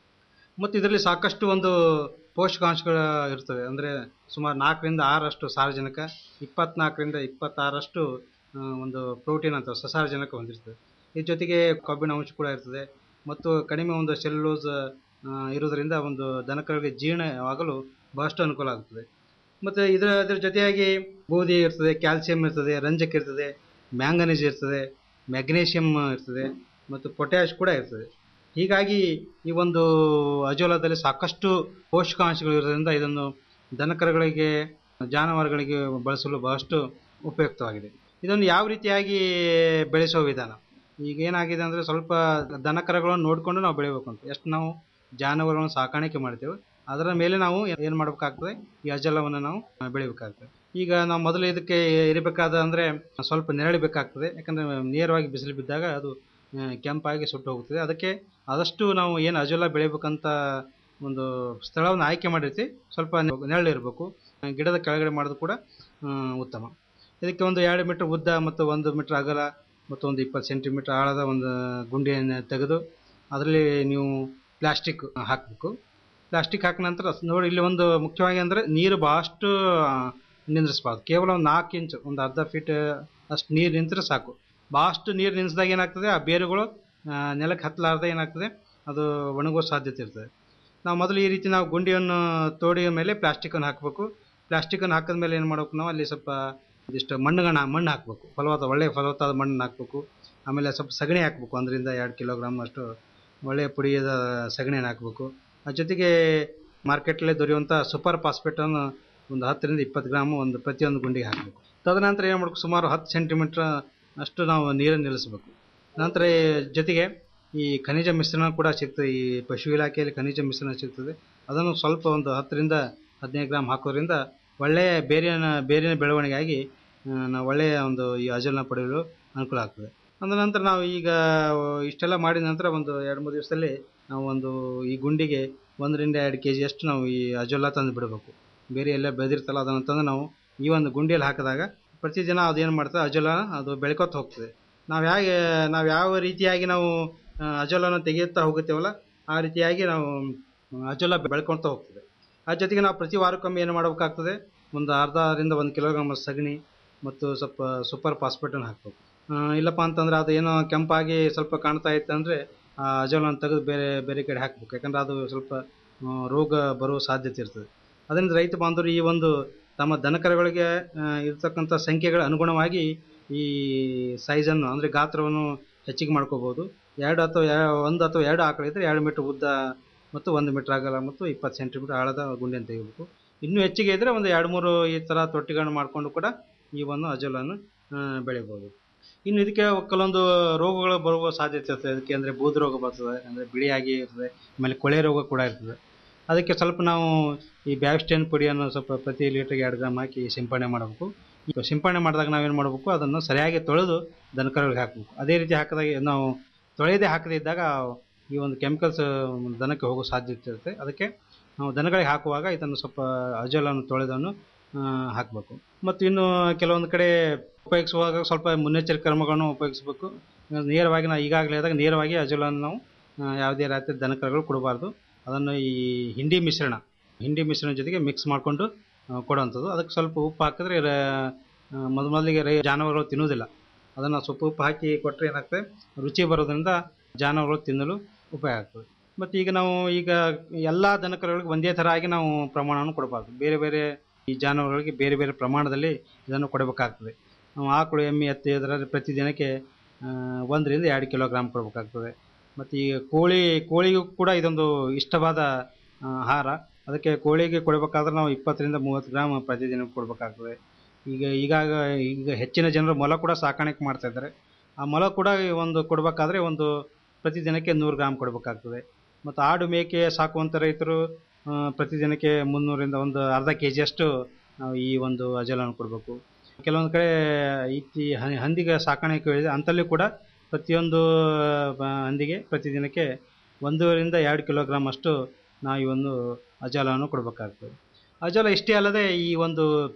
[SPEAKER 1] ಮತ್ತು ಇದರಲ್ಲಿ ಸಾಕಷ್ಟು ಒಂದು ಪೋಷಕಾಂಶಗಳು ಇರ್ತವೆ ಅಂದರೆ ಸುಮಾರು ನಾಲ್ಕರಿಂದ ಆರಷ್ಟು ಸಾರಜನಕ ಇಪ್ಪತ್ನಾಲ್ಕರಿಂದ ಇಪ್ಪತ್ತಾರಷ್ಟು ಆ, ಒಂದು ಪ್ರೋಟೀನ್ ಅಂತ ಸಸಾರಜನಕ ಹೊಂದಿರ್ತದೆ ಇದ್ರ ಜೊತೆಗೆ ಕೊಬ್ಬಿನ ಅಂಶ ಕೂಡ ಇರ್ತದೆ ಮತ್ತು ಕಡಿಮೆ ಒಂದು ಸೆಲ್ಯುಲೋಸ್ ಇರೋದರಿಂದ ಒಂದು ದನಕರುಗಳಿಗೆ ಜೀರ್ಣ ಆಗಲು ಬಹಳಷ್ಟು ಅನುಕೂಲ ಆಗುತ್ತದೆ ಮತ್ತು ಇದರ ಇದರ ಜೊತೆಯಾಗಿ ಗೋಧಿ ಇರ್ತದೆ ಕ್ಯಾಲ್ಸಿಯಂ ಇರ್ತದೆ ರಂಜಕ ಇರ್ತದೆ ಮ್ಯಾಂಗನೀಸ್ ಇರ್ತದೆ ಮ್ಯಾಗ್ನೇಷಿಯಂ ಇರ್ತದೆ ಮತ್ತು ಪೊಟ್ಯಾಶ್ ಕೂಡ ಇರ್ತದೆ ಹೀಗಾಗಿ ಈ ಒಂದು ಅಜೋಲಾದಲ್ಲಿ ಸಾಕಷ್ಟು ಪೋಷಕಾಂಶಗಳು ಇರೋದ್ರಿಂದ ಇದನ್ನು ದನಕರುಗಳಿಗೆ ಜಾನುವಾರುಗಳಿಗೆ ಬಳಸಲು ಬಹಳಷ್ಟು ಉಪಯುಕ್ತವಾಗಿದೆ ಇದನ್ನು ಯಾವ ರೀತಿಯಾಗಿ ಬೆಳೆಸೋ ವಿಧಾನ ಈಗ ಏನಾಗಿದೆ ಅಂದರೆ ಸ್ವಲ್ಪ ದನಕರುಗಳನ್ನು ನೋಡಿಕೊಂಡು ನಾವು ಬೆಳಿಬೇಕು ಅಂತ ಎಷ್ಟು ನಾವು ಜಾನುವಾರುಗಳನ್ನು ಸಾಕಾಣಿಕೆ ಮಾಡ್ತೇವೆ ಅದರ ಮೇಲೆ ನಾವು ಏನು ಮಾಡಬೇಕಾಗ್ತದೆ ಈ ಅಜಲವನ್ನು ನಾವು ಬೆಳಿಬೇಕಾಗ್ತದೆ ಈಗ ನಾವು ಮೊದಲು ಇದಕ್ಕೆ ಇರಬೇಕಾದ ಅಂದರೆ ಸ್ವಲ್ಪ ನೆರಳು ಬೇಕಾಗ್ತದೆ ಯಾಕಂದರೆ ನೇರವಾಗಿ ಬಿಸಿಲು ಬಿದ್ದಾಗ ಅದು ಆ, ಕೆಂಪಾಗಿ ಸುಟ್ಟು ಹೋಗ್ತದೆ ಅದಕ್ಕೆ ಆದಷ್ಟು ನಾವು ಏನು ಅಜೋಲ ಬೆಳಿಬೇಕಂತ ಒಂದು ಸ್ಥಳವನ್ನು ಆಯ್ಕೆ ಮಾಡಿರ್ತೀವಿ ಸ್ವಲ್ಪ ನೆರಳು ಇರಬೇಕು ಗಿಡದ ಕೆಳಗಡೆ ಮಾಡೋದು ಕೂಡ ಆ, ಉತ್ತಮ ಇದಕ್ಕೆ ಒಂದು ಎರಡು ಮೀಟರ್ ಉದ್ದ ಮತ್ತು ಒಂದು ಮೀಟರ್ ಅಗಲ ಮತ್ತು ಒಂದು ಇಪ್ಪತ್ತು ಸೆಂಟಿಮೀಟರ್ ಆಳದ ಒಂದು ಗುಂಡಿಯನ್ನು ತೆಗೆದು ಅದರಲ್ಲಿ ನೀವು ಪ್ಲಾಸ್ಟಿಕ್ ಹಾಕಬೇಕು ಪ್ಲಾಸ್ಟಿಕ್ ಹಾಕಿದ ನಂತರ ನೋಡಿ ಇಲ್ಲಿ ಒಂದು ಮುಖ್ಯವಾಗಿ ಅಂದರೆ ನೀರು ಭಾಳಷ್ಟು ಆ, ನಿಂದ್ರಿಸ್ಬಾರ್ದು ಕೇವಲ ಒಂದು ನಾಲ್ಕು ಇಂಚು ಒಂದು ಅರ್ಧ ಫೀಟ್ ಅಷ್ಟು ನೀರು ನಿಂತರೆ ಸಾಕು ಭಾಳಷ್ಟು ನೀರು ನಿಲ್ಲಿಸಿದಾಗ ಏನಾಗ್ತದೆ ಆ ಬೇರುಗಳು ಆ, ನೆಲಕ್ಕೆ ಹತ್ತಲಾರ್ದೆ ಏನಾಗ್ತದೆ ಅದು ಒಣಗುವ ಸಾಧ್ಯತೆ ಇರ್ತದೆ ನಾವು ಮೊದಲು ಈ ರೀತಿ ನಾವು ಗುಂಡಿಯನ್ನು ತೋಡಿದ ಮೇಲೆ ಪ್ಲಾಸ್ಟಿಕನ್ನು ಹಾಕಬೇಕು ಪ್ಲಾಸ್ಟಿಕನ್ನು ಹಾಕಿದ ಮೇಲೆ ಏನು ಮಾಡ್ಬೇಕು ನಾವು ಅಲ್ಲಿ ಸ್ವಲ್ಪ ಇದಿಷ್ಟು ಮಣ್ಣುಗಣ ಮಣ್ಣು ಹಾಕಬೇಕು ಫಲವತ್ತ ಒಳ್ಳೆಯ ಫಲವತ್ತಾದ ಮಣ್ಣನ್ನು ಹಾಕಬೇಕು ಆಮೇಲೆ ಸ್ವಲ್ಪ ಸಗಣಿ ಹಾಕಬೇಕು ಒಂದರಿಂದ ಎರಡು ಕಿಲೋಗ್ರಾಮ್ ಅಷ್ಟು ಒಳ್ಳೆಯ ಪುಡಿಯದ ಸಗಣಿಯನ್ನು ಹಾಕಬೇಕು ಅದ್ರ ಜೊತೆಗೆ ಮಾರ್ಕೆಟಲ್ಲಿ ದೊರೆಯುವಂಥ ಸೂಪರ್ ಫಾಸ್ಫೇಟನ್ನು ಒಂದು ಹತ್ತರಿಂದ ಇಪ್ಪತ್ತು ಗ್ರಾಮ್ ಒಂದು ಪ್ರತಿಯೊಂದು ಗುಂಡಿಗೆ ಹಾಕಬೇಕು ತದನಂತರ ಏನು ಮಾಡಬೇಕು ಸುಮಾರು ಹತ್ತು ಸೆಂಟಿಮೀಟ್ರ್ ಅಷ್ಟು ನಾವು ನೀರನ್ನು ನಿಲ್ಲಿಸಬೇಕು ನಂತರ ಈ ಜೊತೆಗೆ ಈ ಖನಿಜ ಮಿಶ್ರಣ ಕೂಡ ಸಿಗ್ತದೆ ಈ ಪಶು ಇಲಾಖೆಯಲ್ಲಿ ಖನಿಜ ಮಿಶ್ರಣ ಸಿಗ್ತದೆ ಅದನ್ನು ಸ್ವಲ್ಪ ಒಂದು ಹತ್ತರಿಂದ ಹದಿನೈದು ಗ್ರಾಮ್ ಹಾಕೋದ್ರಿಂದ ಒಳ್ಳೆಯ ಬೇರಿನ ಬೇರಿನ ಬೆಳವಣಿಗೆ ಆಗಿ ಆ, ನಾವು ಒಳ್ಳೆಯ ಒಂದು ಈ ಅಜಲನ್ನ ಪಡೆಯಲು ಅನುಕೂಲ ಆಗ್ತದೆ ಅಂದ ನಂತರ ನಾವು ಈಗ ಇಷ್ಟೆಲ್ಲ ಮಾಡಿದ ನಂತರ ಒಂದು ಎರಡು ಮೂರು ದಿವಸದಲ್ಲಿ ನಾವು ಒಂದು ಈ ಗುಂಡಿಗೆ ಒಂದರಿಂದ ಎರಡು ಕೆ ಜಿಯಷ್ಟು ನಾವು ಈ ಅಜೋಲ ತಂದು ಬಿಡಬೇಕು ಬೇರೆ ಎಲ್ಲ ಬೆಳೆದಿರ್ತಲ್ಲ ಅದನ್ನು ತಂದು ನಾವು ಈ ಒಂದು ಗುಂಡಿಯಲ್ಲಿ ಹಾಕಿದಾಗ ಪ್ರತಿದಿನ ಅದೇನು ಮಾಡ್ತದೆ ಅಜೋಲ ಅದು ಬೆಳ್ಕೊತ ಹೋಗ್ತದೆ ನಾವು ಹೇಗೆ ನಾವು ಯಾವ ರೀತಿಯಾಗಿ ನಾವು ಆ, ಅಜೋಲನ ತೆಗೆಯುತ್ತಾ ಹೋಗುತ್ತೇವಲ್ಲ ಆ ರೀತಿಯಾಗಿ ನಾವು ಅಜೋಲ ಬೆಳ್ಕೊಳ್ತಾ ಹೋಗ್ತದೆ ಅದ್ರ ಜೊತೆಗೆ ನಾವು ಪ್ರತಿ ವಾರಕ್ಕೊಮ್ಮೆ ಏನು ಮಾಡಬೇಕಾಗ್ತದೆ ಒಂದು ಅರ್ಧರಿಂದ ಒಂದು ಕಿಲೋಗ್ರಾಮ್ ಸಗಣಿ ಮತ್ತು ಸ್ವಲ್ಪ ಸೂಪರ್ ಫಾಸ್ಫೇಟನ್ನು ಹಾಕಬೇಕು ಇಲ್ಲಪ್ಪ ಅಂತಂದ್ರೆ ಅದು ಏನೋ ಕೆಂಪಾಗಿ ಸ್ವಲ್ಪ ಕಾಣ್ತಾ ಇತ್ತು ಅಂದರೆ ಆ ಅಜೋಲನ ತೆಗೆದು ಬೇರೆ ಬೇರೆ ಕಡೆ ಹಾಕಬೇಕು ಯಾಕಂದ್ರೆ ಅದು ಸ್ವಲ್ಪ ಆ, ರೋಗ ಬರುವ ಸಾಧ್ಯತೆ ಇರ್ತದೆ ಅದರಿಂದ ರೈತ ಬಾಂಧವರು ಈ ಒಂದು ತಮ್ಮ ದನಕರುಗಳಿಗೆ ಆ, ಇರ್ತಕ್ಕಂಥ ಸಂಖ್ಯೆಗಳ ಅನುಗುಣವಾಗಿ ಈ ಸೈಜನ್ನು ಅಂದರೆ ಗಾತ್ರವನ್ನು ಹೆಚ್ಚಿಗೆ ಮಾಡ್ಕೋಬೋದು ಎರಡು ಅಥವಾ ಯಾ- ಒಂದು ಅಥವಾ ಎರಡು ಆಕಳಿದ್ರೆ ಎರಡು ಮೀಟ್ರ್ ಉದ್ದ ಮತ್ತು ಒಂದು ಮೀಟ್ರ್ ಅಗಲ ಮತ್ತು ಇಪ್ಪತ್ತು ಸೆಂಟಿಮೀಟ್ರ್ ಆಳದ ಗುಂಡಿಯನ್ನು ತೆಗಿಬೇಕು ಇನ್ನೂ ಹೆಚ್ಚಿಗೆ ಇದ್ದರೆ ಒಂದು ಎರಡು ಮೂರು ಈ ಥರ ತೊಟ್ಟಿಗಳನ್ನು ಮಾಡಿಕೊಂಡು ಕೂಡ ಈ ಒಂದು ಅಜೋಲನ್ನು ಆ, ಬೆಳಿಬೋದು ಇನ್ನು ಇದಕ್ಕೆ ಕೆಲವೊಂದು ರೋಗಗಳು ಬರುವ ಸಾಧ್ಯತೆ ಇರ್ತದೆ ಅದಕ್ಕೆ ಅಂದರೆ ಬೂದು ರೋಗ ಬರ್ತದೆ ಅಂದರೆ ಬಿಳಿಯಾಗಿ ಇರ್ತದೆ ಆಮೇಲೆ ಕೊಳೆ ರೋಗ ಕೂಡ ಇರ್ತದೆ ಅದಕ್ಕೆ ಸ್ವಲ್ಪ ನಾವು ಈ ಬ್ಯಾವಿಸ್ಟೇನ್ ಪುಡಿಯನ್ನು ಸ್ವಲ್ಪ ಪ್ರತಿ ಲೀಟ್ರಿಗೆ ಎರಡು ಗ್ರಾಮ್ ಹಾಕಿ ಸಿಂಪಡಣೆ ಮಾಡಬೇಕು ಈಗ ಸಿಂಪಡಣೆ ಮಾಡಿದಾಗ ನಾವೇನು ಮಾಡಬೇಕು ಅದನ್ನು ಸರಿಯಾಗಿ ತೊಳೆದು ದನಕರುಗಳಿಗೆ ಹಾಕಬೇಕು ಅದೇ ರೀತಿ ಹಾಕಿದಾಗ ನಾವು ತೊಳೆಯದೇ ಹಾಕದೇ ಇದ್ದಾಗ ಈ ಒಂದು ಕೆಮಿಕಲ್ಸ್ ದನಕ್ಕೆ ಹೋಗೋ ಸಾಧ್ಯತೆ ಇರುತ್ತೆ ಅದಕ್ಕೆ ನಾವು ದನಗಳಿಗೆ ಹಾಕುವಾಗ ಇದನ್ನು ಸ್ವಲ್ಪ ಅಜೋಲನ್ನು ತೊಳೆದನ್ನು ಹಾಕಬೇಕು ಮತ್ತು ಇನ್ನು ಕೆಲವೊಂದು ಕಡೆ ಉಪಯೋಗಿಸುವಾಗ ಸ್ವಲ್ಪ ಮುನ್ನೆಚ್ಚರಿಕೆ ಕ್ರಮಗಳನ್ನು ಉಪಯೋಗಿಸಬೇಕು ನೇರವಾಗಿ ನಾವು ಈಗಾಗಲೇ ಆದಾಗ ನೇರವಾಗಿ ಅಜೋಲನ್ನು ನಾವು ಆ, ಯಾವುದೇ ರೀತಿಯ ದನಕರುಗಳು ಕೊಡಬಾರ್ದು ಅದನ್ನು ಈ ಹಿಂಡಿ ಮಿಶ್ರಣ ಹಿಂಡಿ ಮಿಶ್ರಣ ಜೊತೆಗೆ ಮಿಕ್ಸ್ ಮಾಡಿಕೊಂಡು ಕೊಡುವಂಥದ್ದು ಅದಕ್ಕೆ ಸ್ವಲ್ಪ ಉಪ್ಪು ಹಾಕಿದ್ರೆ ರ- ಆ, ಮೊದ ಮೊದಲಿಗೆ ರೈ ಜಾನುವಾರುಗಳು ತಿನ್ನುವುದಿಲ್ಲ ಅದನ್ನು ಸ್ವಲ್ಪ ಉಪ್ಪು ಹಾಕಿ ಕೊಟ್ಟರೆ ಏನಾಗ್ತದೆ ರುಚಿ ಬರೋದ್ರಿಂದ ಜಾನುವಾರುಗಳು ತಿನ್ನಲು ಉಪಯೋಗ ಆಗ್ತದೆ ಮತ್ತು ಈಗ ನಾವು ಈಗ ಎಲ್ಲ ದನಕರುಗಳಿಗೆ ಒಂದೇ ಥರ ಆಗಿ ನಾವು ಪ್ರಮಾಣವನ್ನು ಕೊಡಬಾರ್ದು ಬೇರೆ ಬೇರೆ ಈ ಜಾನುವಾರುಗಳಿಗೆ ಬೇರೆ ಬೇರೆ ಪ್ರಮಾಣದಲ್ಲಿ ಇದನ್ನು ಕೊಡಬೇಕಾಗ್ತದೆ ನಾವು ಆಕಳು ಎಮ್ಮೆ ಎತ್ತಿ ಇದರಲ್ಲಿ ಪ್ರತಿದಿನಕ್ಕೆ ಆ, ಒಂದರಿಂದ ಎರಡು ಕಿಲೋಗ್ರಾಮ್ ಕೊಡಬೇಕಾಗ್ತದೆ ಮತ್ತು ಈ ಕೋಳಿ ಕೋಳಿಗೂ ಕೂಡ ಇದೊಂದು ಇಷ್ಟವಾದ ಆ, ಆಹಾರ ಅದಕ್ಕೆ ಕೋಳಿಗೆ ಕೊಡಬೇಕಾದ್ರೆ ನಾವು ಇಪ್ಪತ್ತರಿಂದ ಮೂವತ್ತು ಗ್ರಾಮ್ ಪ್ರತಿದಿನ ಕೊಡಬೇಕಾಗ್ತದೆ ಈಗ ಈಗಾಗ ಈಗ ಹೆಚ್ಚಿನ ಜನರು ಮೊಲ ಕೂಡ ಸಾಕಾಣಿಕೆ ಮಾಡ್ತಾ ಇದ್ದಾರೆ ಆ ಮೊಲ ಕೂಡ ಒಂದು ಕೊಡಬೇಕಾದ್ರೆ ಒಂದು ಪ್ರತಿದಿನಕ್ಕೆ ನೂರು ಗ್ರಾಮ್ ಕೊಡಬೇಕಾಗ್ತದೆ ಮತ್ತು ಆಡು ಮೇಕೆ ಸಾಕುವಂಥ ರೈತರು ಆ, ಪ್ರತಿದಿನಕ್ಕೆ ಮುನ್ನೂರಿಂದ ಒಂದು ಅರ್ಧ ಕೆ ಜಿಯಷ್ಟು ನಾವು ಈ ಒಂದು ಅಜಲನ್ನು ಕೊಡಬೇಕು ಕೆಲವೊಂದು ಕಡೆ ಇತ್ತಿ ಹ- ಹಂದಿಗೆ ಸಾಕಾಣಿಕೆ ಇದೆ ಅಂಥಲ್ಲಿ ಕೂಡ ಪ್ರತಿಯೊಂದು ಆ, ಹಂದಿಗೆ ಪ್ರತಿದಿನಕ್ಕೆ ಒಂದೂವರಿಂದ ಎರಡು ಕಿಲೋಗ್ರಾಮ್ ಅಷ್ಟು ನಾವು ಈ ಒಂದು ಅಜಲವನ್ನು ಕೊಡಬೇಕಾಗ್ತದೆ ಅಜಲ ಇಷ್ಟೇ ಅಲ್ಲದೆ ಈ ಒಂದು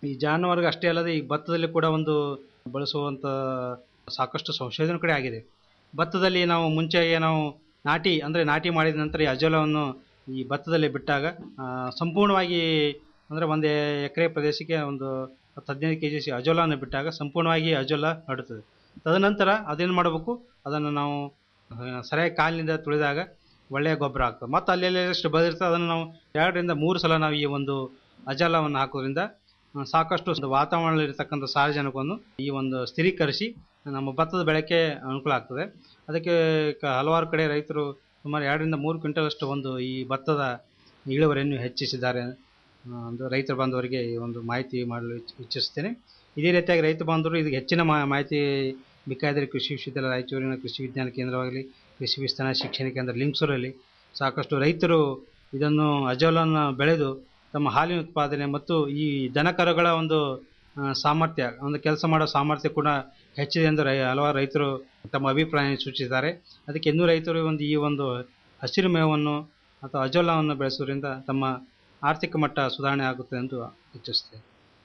[SPEAKER 1] ಈ ಜಾನುವಾರಿಗೆ ಅಷ್ಟೇ ಅಲ್ಲದೆ ಈ ಭತ್ತದಲ್ಲಿ ಕೂಡ ಒಂದು ಬಳಸುವಂಥ ಸಾಕಷ್ಟು ಸಂಶೋಧನೆ ಕಡೆ ಆಗಿದೆ ಭತ್ತದಲ್ಲಿ ನಾವು ಮುಂಚೆಗೆ ನಾವು ನಾಟಿ ಅಂದರೆ ನಾಟಿ ಮಾಡಿದ ನಂತರ ಈ ಅಜೋಲವನ್ನು ಈ ಭತ್ತದಲ್ಲಿ ಬಿಟ್ಟಾಗ ಆ, ಸಂಪೂರ್ಣವಾಗಿ ಅಂದರೆ ಒಂದು ಎಕರೆ ಪ್ರದೇಶಕ್ಕೆ ಒಂದು ಹತ್ತು ಹದಿನೈದು ಕೆ ಜಿ ಅಜೋಲವನ್ನು ಬಿಟ್ಟಾಗ ಸಂಪೂರ್ಣವಾಗಿ ಅಜೋಲ ಹರಡುತ್ತದೆ ತದನಂತರ ಅದೇನು ಮಾಡಬೇಕು ಅದನ್ನು ನಾವು ಆ, ಸರಿಯಾಗಿ ಕಾಲಿನಿಂದ ತುಳಿದಾಗ ಒಳ್ಳೆಯ ಗೊಬ್ಬರ ಆಗ್ತದೆ ಮತ್ತು ಅಲ್ಲೆಲ್ಲಿ ಎಷ್ಟು ಬೆಳೆದಿರ್ತದೆ ಅದನ್ನು ನಾವು ಎರಡರಿಂದ ಮೂರು ಸಲ ನಾವು ಈ ಒಂದು ಅಜಾಲವನ್ನು ಹಾಕೋದ್ರಿಂದ ಆ, ಸಾಕಷ್ಟು ಒಂದು ವಾತಾವರಣದಲ್ಲಿರ್ತಕ್ಕಂಥ ಸಾರಜನಕವನ್ನು ಈ ಒಂದು ಸ್ಥಿರೀಕರಿಸಿ ನಮ್ಮ ಭತ್ತದ ಬೆಳೆಗೆ ಅನುಕೂಲ ಆಗ್ತದೆ ಅದಕ್ಕೆ ಕ- ಹಲವಾರು ಕಡೆ ರೈತರು ಸುಮಾರು ಎರಡರಿಂದ ಮೂರು ಕ್ವಿಂಟಲಷ್ಟು ಒಂದು ಈ ಭತ್ತದ ಇಳುವರಿಯನ್ನು ಹೆಚ್ಚಿಸಿದ್ದಾರೆ ಆ, ಒಂದು ರೈತರ ಬಾಂಧವರಿಗೆ ಈ ಒಂದು ಮಾಹಿತಿ ಮಾಡಲು ಇಚ್ಛ- ಇಚ್ಛಿಸ್ತೇನೆ ಇದೇ ರೀತಿಯಾಗಿ ರೈತ ಬಾಂಧವರು ಇದಕ್ಕೆ ಹೆಚ್ಚಿನ ಮಾ- ಮಾಹಿತಿ ಬೇಕಾದರೆ ಕೃಷಿ ವಿಶ್ವವಿದ್ಯಾಲಯ ರಾಯಚೂರಿನ ಕೃಷಿ ವಿಜ್ಞಾನ ಕೇಂದ್ರವಾಗಲಿ ಕೃಷಿ ವಿಸ್ತರಣಾ ಶಿಕ್ಷಣ ಕೇಂದ್ರ ಲಿಂಗ್ಸೂರಲ್ಲಿ ಸಾಕಷ್ಟು ರೈತರು ಇದನ್ನು ಅಜೋಲನ್ನು ಬೆಳೆದು ತಮ್ಮ ಹಾಲಿನ ಉತ್ಪಾದನೆ ಮತ್ತು ಈ ದನಕರುಗಳ ಒಂದು ಆ, ಸಾಮರ್ಥ್ಯ ಒಂದು ಕೆಲಸ ಮಾಡೋ ಸಾಮರ್ಥ್ಯ ಕೂಡ ಹೆಚ್ಚಿದೆ ಎಂದು ರೈ ಹಲವಾರು ರೈತರು ತಮ್ಮ ಅಭಿಪ್ರಾಯ ಸೂಚಿಸಿದ್ದಾರೆ ಅದಕ್ಕೆ ಇನ್ನೂ ರೈತರು ಒಂದು ಈ ಒಂದು ಹಸಿರು ಮೇವನ್ನು ಅಥವಾ ಅಜೋಲವನ್ನು ಬೆಳೆಸೋದ್ರಿಂದ ತಮ್ಮ ಆರ್ಥಿಕ ಮಟ್ಟ ಸುಧಾರಣೆ ಆಗುತ್ತೆ ಎಂದು ಇಚ್ಛಿಸ್ತೇನೆ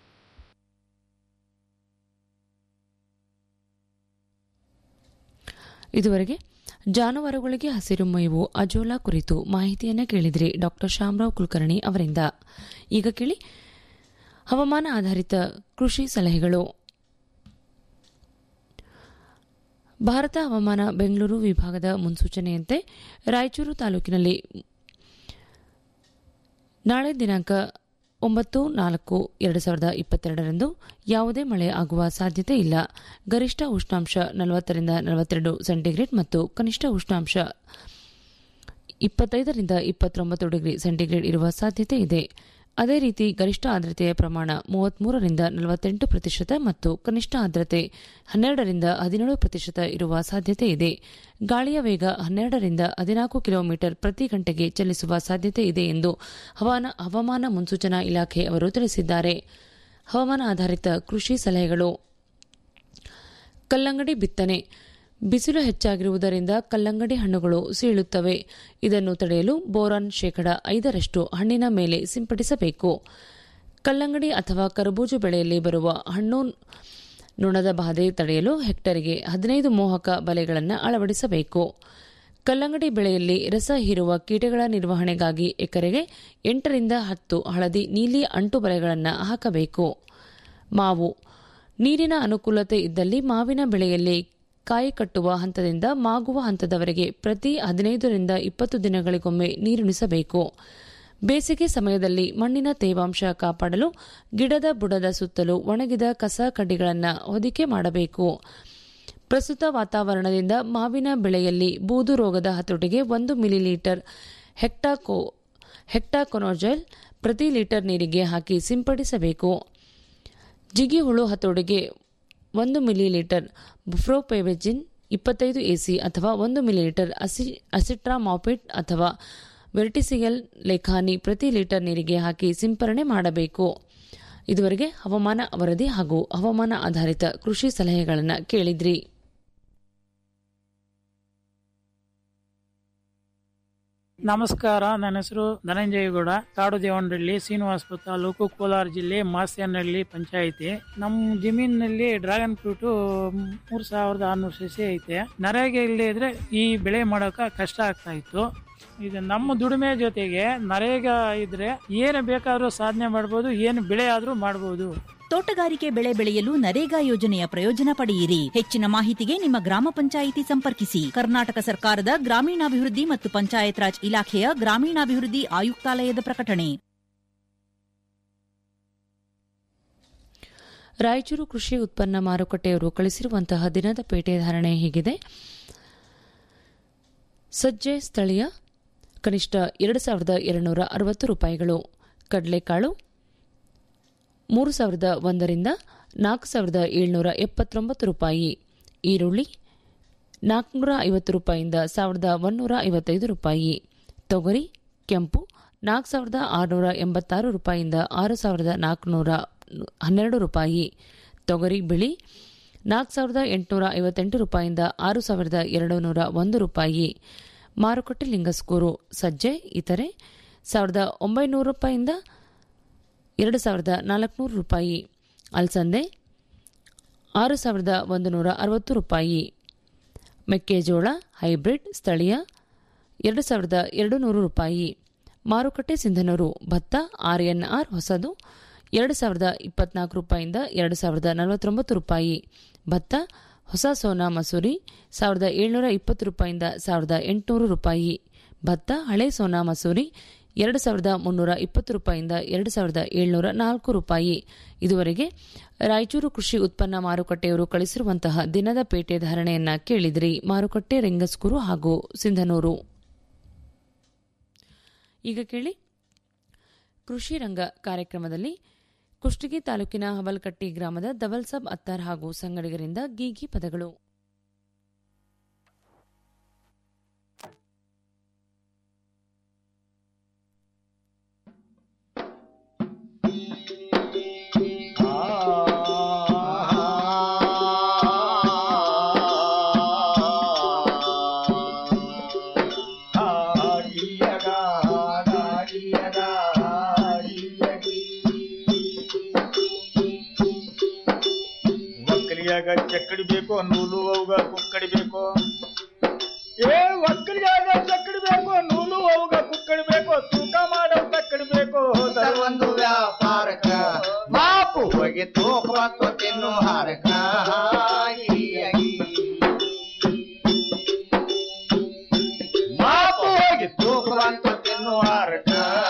[SPEAKER 2] ಇದುವರೆಗೆ ಜಾನುವಾರುಗಳಿಗೆ ಹಸಿರು ಮೇವು ಅಜೋಲಾ ಕುರಿತು ಮಾಹಿತಿಯನ್ನು ಕೇಳಿದ್ರಿ ಡಾಕ್ಟರ್ ಶಾಮರಾವ್ ಕುಲಕರ್ಣಿ ಅವರಿಂದ ಈಗ ಕೇಳಿ ಹವಾಮಾನ ಆಧಾರಿತ ಕೃಷಿ ಸಲಹೆಗಳು ಭಾರತ ಹವಾಮಾನ ಬೆಂಗಳೂರು ವಿಭಾಗದ ಮುನ್ಸೂಚನೆಯಂತೆ ರಾಯಚೂರು ತಾಲೂಕಿನಲ್ಲಿ ನಾಳೆ ದಿನಾಂಕ ಒಂಬತ್ತು ನಾಲ್ಕು ಎರಡು ಸಾವಿರದ ಇಪ್ಪತ್ತೆರಡರಂದು ಯಾವುದೇ ಮಳೆ ಆಗುವ ಸಾಧ್ಯತೆ ಇಲ್ಲ ಗರಿಷ್ಠ ಉಷ್ಣಾಂಶ ನಲವತ್ತರಿಂದ ನಲವತ್ತೆರಡು ಸೆಂಟಿಗ್ರೇಡ್ ಮತ್ತು ಕನಿಷ್ಠ ಉಷ್ಣಾಂಶ ಇಪ್ಪತ್ತೈದರಿಂದ ಇಪ್ಪತ್ತೊಂಬತ್ತು ಡಿಗ್ರಿ ಸೆಂಟಿಗ್ರೇಡ್ ಇರುವ ಸಾಧ್ಯತೆ ಇದೆ ಅದೇ ರೀತಿ ಗರಿಷ್ಠ ಆರ್ದ್ರತೆಯ ಪ್ರಮಾಣ ಮೂವತ್ಮೂರರಿಂದ ನಲವತ್ತೆಂಟು ಪ್ರತಿಶತ ಮತ್ತು ಕನಿಷ್ಠ ಆರ್ದ್ರತೆ ಹನ್ನೆರಡರಿಂದ ಹದಿನೇಳು ಪ್ರತಿಶತ ಇರುವ ಸಾಧ್ಯತೆ ಇದೆ ಗಾಳಿಯ ವೇಗ ಹನ್ನೆರಡರಿಂದ ಹದಿನಾಲ್ಕು ಕಿಲೋಮೀಟರ್ ಪ್ರತಿ ಗಂಟೆಗೆ ಚಲಿಸುವ ಸಾಧ್ಯತೆ ಇದೆ ಎಂದು ಹವಾನ ಹವಾಮಾನ ಮುನ್ಸೂಚನಾ ಇಲಾಖೆ ಅವರು ತಿಳಿಸಿದ್ದಾರೆ ಹವಾಮಾನ ಆಧಾರಿತ ಕೃಷಿ ಸಲಹೆಗಳು ಕಲ್ಲಂಗಡಿ ಬಿತ್ತನೆ ಬಿಸಿಲು ಹೆಚ್ಚಾಗಿರುವುದರಿಂದ ಕಲ್ಲಂಗಡಿ ಹಣ್ಣುಗಳು ಸೀಳುತ್ತವೆ ಇದನ್ನು ತಡೆಯಲು ಬೋರಾನ್ ಶೇಕಡ ಐದರಷ್ಟು ಹಣ್ಣಿನ ಮೇಲೆ ಸಿಂಪಡಿಸಬೇಕು ಕಲ್ಲಂಗಡಿ ಅಥವಾ ಕರಬೂಜು ಬೆಳೆಯಲ್ಲಿ ಬರುವ ಹಣ್ಣು ನುಣದ ಬಾಧೆ ತಡೆಯಲು ಹೆಕ್ಟರ್ಗೆ ಹದಿನೈದು ಮೋಹಕ ಬಲೆಗಳನ್ನು ಅಳವಡಿಸಬೇಕು ಕಲ್ಲಂಗಡಿ ಬೆಳೆಯಲ್ಲಿ ರಸ ಹೀರುವ ಕೀಟಗಳ ನಿರ್ವಹಣೆಗಾಗಿ ಎಕರೆಗೆ ಎಂಟರಿಂದ ಹತ್ತು ಹಳದಿ ನೀಲಿ ಅಂಟು ಬಲೆಗಳನ್ನು ಹಾಕಬೇಕು ಮಾವು ನೀರಿನ ಅನುಕೂಲತೆ ಇದ್ದಲ್ಲಿ ಮಾವಿನ ಬೆಳೆಯಲ್ಲಿ ಕಾಯಿ ಕಟ್ಟುವ ಹಂತದಿಂದ ಮಾಗುವ ಹಂತದವರೆಗೆ ಪ್ರತಿ ಹದಿನೈದರಿಂದ ಇಪ್ಪತ್ತು ದಿನಗಳಿಗೊಮ್ಮೆ ನೀರುಣಿಸಬೇಕು ಬೇಸಿಗೆ ಸಮಯದಲ್ಲಿ ಮಣ್ಣಿನ ತೇವಾಂಶ ಕಾಪಾಡಲು ಗಿಡದ ಬುಡದ ಸುತ್ತಲೂ ಒಣಗಿದ ಕಸ ಕಡ್ಡಿಗಳನ್ನು ಹೊದಿಕೆ ಮಾಡಬೇಕು ಪ್ರಸ್ತುತ ವಾತಾವರಣದಿಂದ ಮಾವಿನ ಬೆಳೆಯಲ್ಲಿ ಬೂದು ರೋಗದ ಹತೋಟಿಗೆ ಒಂದು ಮಿಲಿಲೀಟರ್ ಹೆಕ್ಟಾಕೋ ಹೆಕ್ಟಾಕೊನೋಜಲ್ ಪ್ರತಿ ಲೀಟರ್ ನೀರಿಗೆ ಹಾಕಿ ಸಿಂಪಡಿಸಬೇಕು ಜಿಗಿ ಹುಳು ಹತೋಟಿಗೆ ಒಂದು ಮಿಲಿಲೀಟರ್ ಬುಫ್ರೋಪೆವೆಜಿನ್ ಇಪ್ಪತ್ತೈದು ಎಸಿ ಅಥವಾ ಒಂದು ಮಿಲಿಲೀಟರ್ ಅಸಿ ಅಸಿಟ್ರಾಮಾಪಿಟ್ ಅಥವಾ ವೆರ್ಟಿಸಿಗಲ್ ಲೆಖಾನಿ ಪ್ರತಿ ಲೀಟರ್ ನೀರಿಗೆ ಹಾಕಿ ಸಿಂಪರಣೆ ಮಾಡಬೇಕು ಇದುವರೆಗೆ ಹವಾಮಾನ ವರದಿ ಹಾಗೂ ಹವಾಮಾನ ಆಧಾರಿತ ಕೃಷಿ ಸಲಹೆಗಳನ್ನು ಕೇಳಿದ್ರಿ
[SPEAKER 10] ನಮಸ್ಕಾರ ನನ್ನ ಹೆಸರು ಧನಂಜಯಗೌಡ ಕಾಡು ದೇವನಹಳ್ಳಿ ಶ್ರೀನಿವಾಸಪುರ ತಾಲೂಕು ಕೋಲಾರ ಜಿಲ್ಲೆ ಮಾಸ್ಯನಹಳ್ಳಿ ಪಂಚಾಯಿತಿ ನಮ್ಮ ಜಮೀನಿನಲ್ಲಿ ಡ್ರ್ಯಾಗನ್ ಫ್ರೂಟ್ ಮೂರ್ ಸಾವಿರದ ಆರ್ನೂರು ಸಸಿ ಐತೆ ನರೇಗೆ ಇಲ್ಲದೆ ಇದ್ರೆ ಈ ಬೆಳೆ ಮಾಡೋಕ ಕಷ್ಟ ಆಗ್ತಾ ಇತ್ತು ಈಗ ನಮ್ಮ ದುಡಿಮೆ ಜೊತೆಗೆ ನರೇಗ ಇದ್ರೆ ಏನು ಬೇಕಾದ್ರೂ ಸಾಧನೆ ಮಾಡ್ಬೋದು ಏನು ಬೆಳೆ ಆದ್ರೂ ಮಾಡ್ಬೋದು
[SPEAKER 11] ತೋಟಗಾರಿಕೆ ಬೆಳೆ ಬೆಳೆಯಲು ನರೇಗಾ ಯೋಜನೆಯ ಪ್ರಯೋಜನ ಪಡೆಯಿರಿ ಹೆಚ್ಚಿನ ಮಾಹಿತಿಗೆ ನಿಮ್ಮ ಗ್ರಾಮ ಪಂಚಾಯಿತಿ ಸಂಪರ್ಕಿಸಿ ಕರ್ನಾಟಕ ಸರ್ಕಾರದ ಗ್ರಾಮೀಣಾಭಿವೃದ್ಧಿ ಮತ್ತು ಪಂಚಾಯತ್ ರಾಜ್ ಇಲಾಖೆಯ ಗ್ರಾಮೀಣಾಭಿವೃದ್ಧಿ ಆಯುಕ್ತಾಲಯದ ಪ್ರಕಟಣೆ
[SPEAKER 2] ರಾಯಚೂರು ಕೃಷಿ ಉತ್ಪನ್ನ ಮಾರುಕಟ್ಟೆಯವರು ಕಳಿಸಿರುವಂತಹ ದಿನದ ಪೇಟೆ ಧಾರಣೆ ಹೀಗಿದೆ ಸಜ್ಜೆ ಸ್ಥಳೀಯ ಕನಿಷ್ಠ ಎರಡು ಸಾವಿರದ ಎರಡುನೂರ ಅರವತ್ತು ರೂಪಾಯಿಗಳು ಕಡಲೆಕಾಳು ಮೂರು ಸಾವಿರದ ಒಂದರಿಂದ ನಾಲ್ಕು ಸಾವಿರದ ಏಳ್ನೂರ ಎಪ್ಪತ್ತೊಂಬತ್ತು ರೂಪಾಯಿ ಈರುಳ್ಳಿ ನಾಲ್ಕುನೂರ ಐವತ್ತು ರೂಪಾಯಿಯಿಂದ ಸಾವಿರದ ಒಂದೂರ ಐವತ್ತೈದು ರೂಪಾಯಿ ತೊಗರಿ ಕೆಂಪು ನಾಲ್ಕು ಸಾವಿರದ ಆರುನೂರ ಎಂಬತ್ತಾರು ರೂಪಾಯಿಯಿಂದ ಆರು ಸಾವಿರದ ನಾಲ್ಕುನೂರ ಹನ್ನೆರಡು ರೂಪಾಯಿ ತೊಗರಿ ಬಿಳಿ ನಾಲ್ಕು ಸಾವಿರದ ಎಂಟುನೂರ ಐವತ್ತೆಂಟು ರೂಪಾಯಿಯಿಂದ ಆರು ಸಾವಿರದ ಎರಡು ನೂರ ಒಂದು ರೂಪಾಯಿ ಮಾರುಕಟ್ಟೆ ಲಿಂಗಸ್ಕೂರು ಸಜ್ಜೆ ಇತರೆ ಸಾವಿರದ ಒಂಬೈನೂರು ರೂಪಾಯಿಯಿಂದ ಎರಡು ಸಾವಿರದ ನಾಲ್ಕುನೂರು ರೂಪಾಯಿ ಅಲಸಂದೆ ಆರು ಸಾವಿರದ ಒಂದು ನೂರ ಅರವತ್ತು ರೂಪಾಯಿ ಮೆಕ್ಕೆಜೋಳ ಹೈಬ್ರಿಡ್ ಸ್ಥಳೀಯ ಎರಡು ಸಾವಿರದ ಎರಡು ನೂರು ರೂಪಾಯಿ ಮಾರುಕಟ್ಟೆ ಸಿಂಧನೂರು ಭತ್ತ ಆರ್ಎನ್ಆರ್ ಹೊಸದು ಎರಡು ಸಾವಿರದ ಇಪ್ಪತ್ನಾಲ್ಕು ರೂಪಾಯಿಯಿಂದ ಎರಡು ಸಾವಿರದ ನಲವತ್ತೊಂಬತ್ತು ರೂಪಾಯಿ ಭತ್ತ ಹೊಸ ಸೋನಾ ಮಸೂರಿ ಸಾವಿರದ ಏಳ್ನೂರ ಇಪ್ಪತ್ತು ರೂಪಾಯಿಯಿಂದ ಸಾವಿರದ ಎಂಟುನೂರು ರೂಪಾಯಿ ಭತ್ತ ಹಳೆ ಸೋನಾ ಮಸೂರಿ ಎರಡು ಸಾವಿರದ ಮುನ್ನೂರ ಇಪ್ಪತ್ತು ರೂಪಾಯಿಯಿಂದ ಎರಡು ಸಾವಿರದ ಏಳ್ನೂರ ನಾಲ್ಕು ರೂಪಾಯಿ ಇದುವರೆಗೆ ರಾಯಚೂರು ಕೃಷಿ ಉತ್ಪನ್ನ ಮಾರುಕಟ್ಟೆಯವರು ಕಳಿಸಿರುವಂತಹ ದಿನದ ಪೇಟೆ ಧಾರಣೆಯನ್ನ ಕೇಳಿದ್ರಿ ಮಾರುಕಟ್ಟೆ ರೆಂಗಸ್ಕೂರು ಹಾಗೂ ಸಿಂಧನೂರು ಈಗ ಕೇಳಿ ಕೃಷಿ ರಂಗ ಕಾರ್ಯಕ್ರಮದಲ್ಲಿ ಕುಷ್ಟಗಿ ತಾಲೂಕಿನ ಹಬಲ್ಕಟ್ಟಿ ಗ್ರಾಮದ ದಬಲ್ಸಬ್ ಅತ್ತಾರ್ ಹಾಗೂ ಸಂಗಡಿಗರಿಂದ ಗೀಗಿ ಪದಗಳು
[SPEAKER 12] ಒಕ್ಕಲಿಯಾಗ ಚಕ್ಕಡಿ ಬೇಕು ನೂಲು ಅವುಗ ಕುಕ್ಕಡಿ ಬೇಕು ಏ ಒಕ್ಕಲಿಯಾಗ ಚಕ್ಕಡಿ ಬೇಕು ನೂಲು ಅವುಗ ಕುಕ್ಕಡಿ ಬೇಕು ತೂಕ ಮಾಡೋ ತಕ್ಕಡಿ ಬೇಕು
[SPEAKER 13] ಒಂದು ವ್ಯಾಪಾರಕ ಮಾಪು ಹೋಗಿ ತೂಕ ಮತ್ತು ತಿನ್ನು ಹಾರಕ
[SPEAKER 12] ಮಾಪು ಹೋಗಿ ತೂಕ ಮತ್ತು ತಿನ್ನು ಹಾರಕ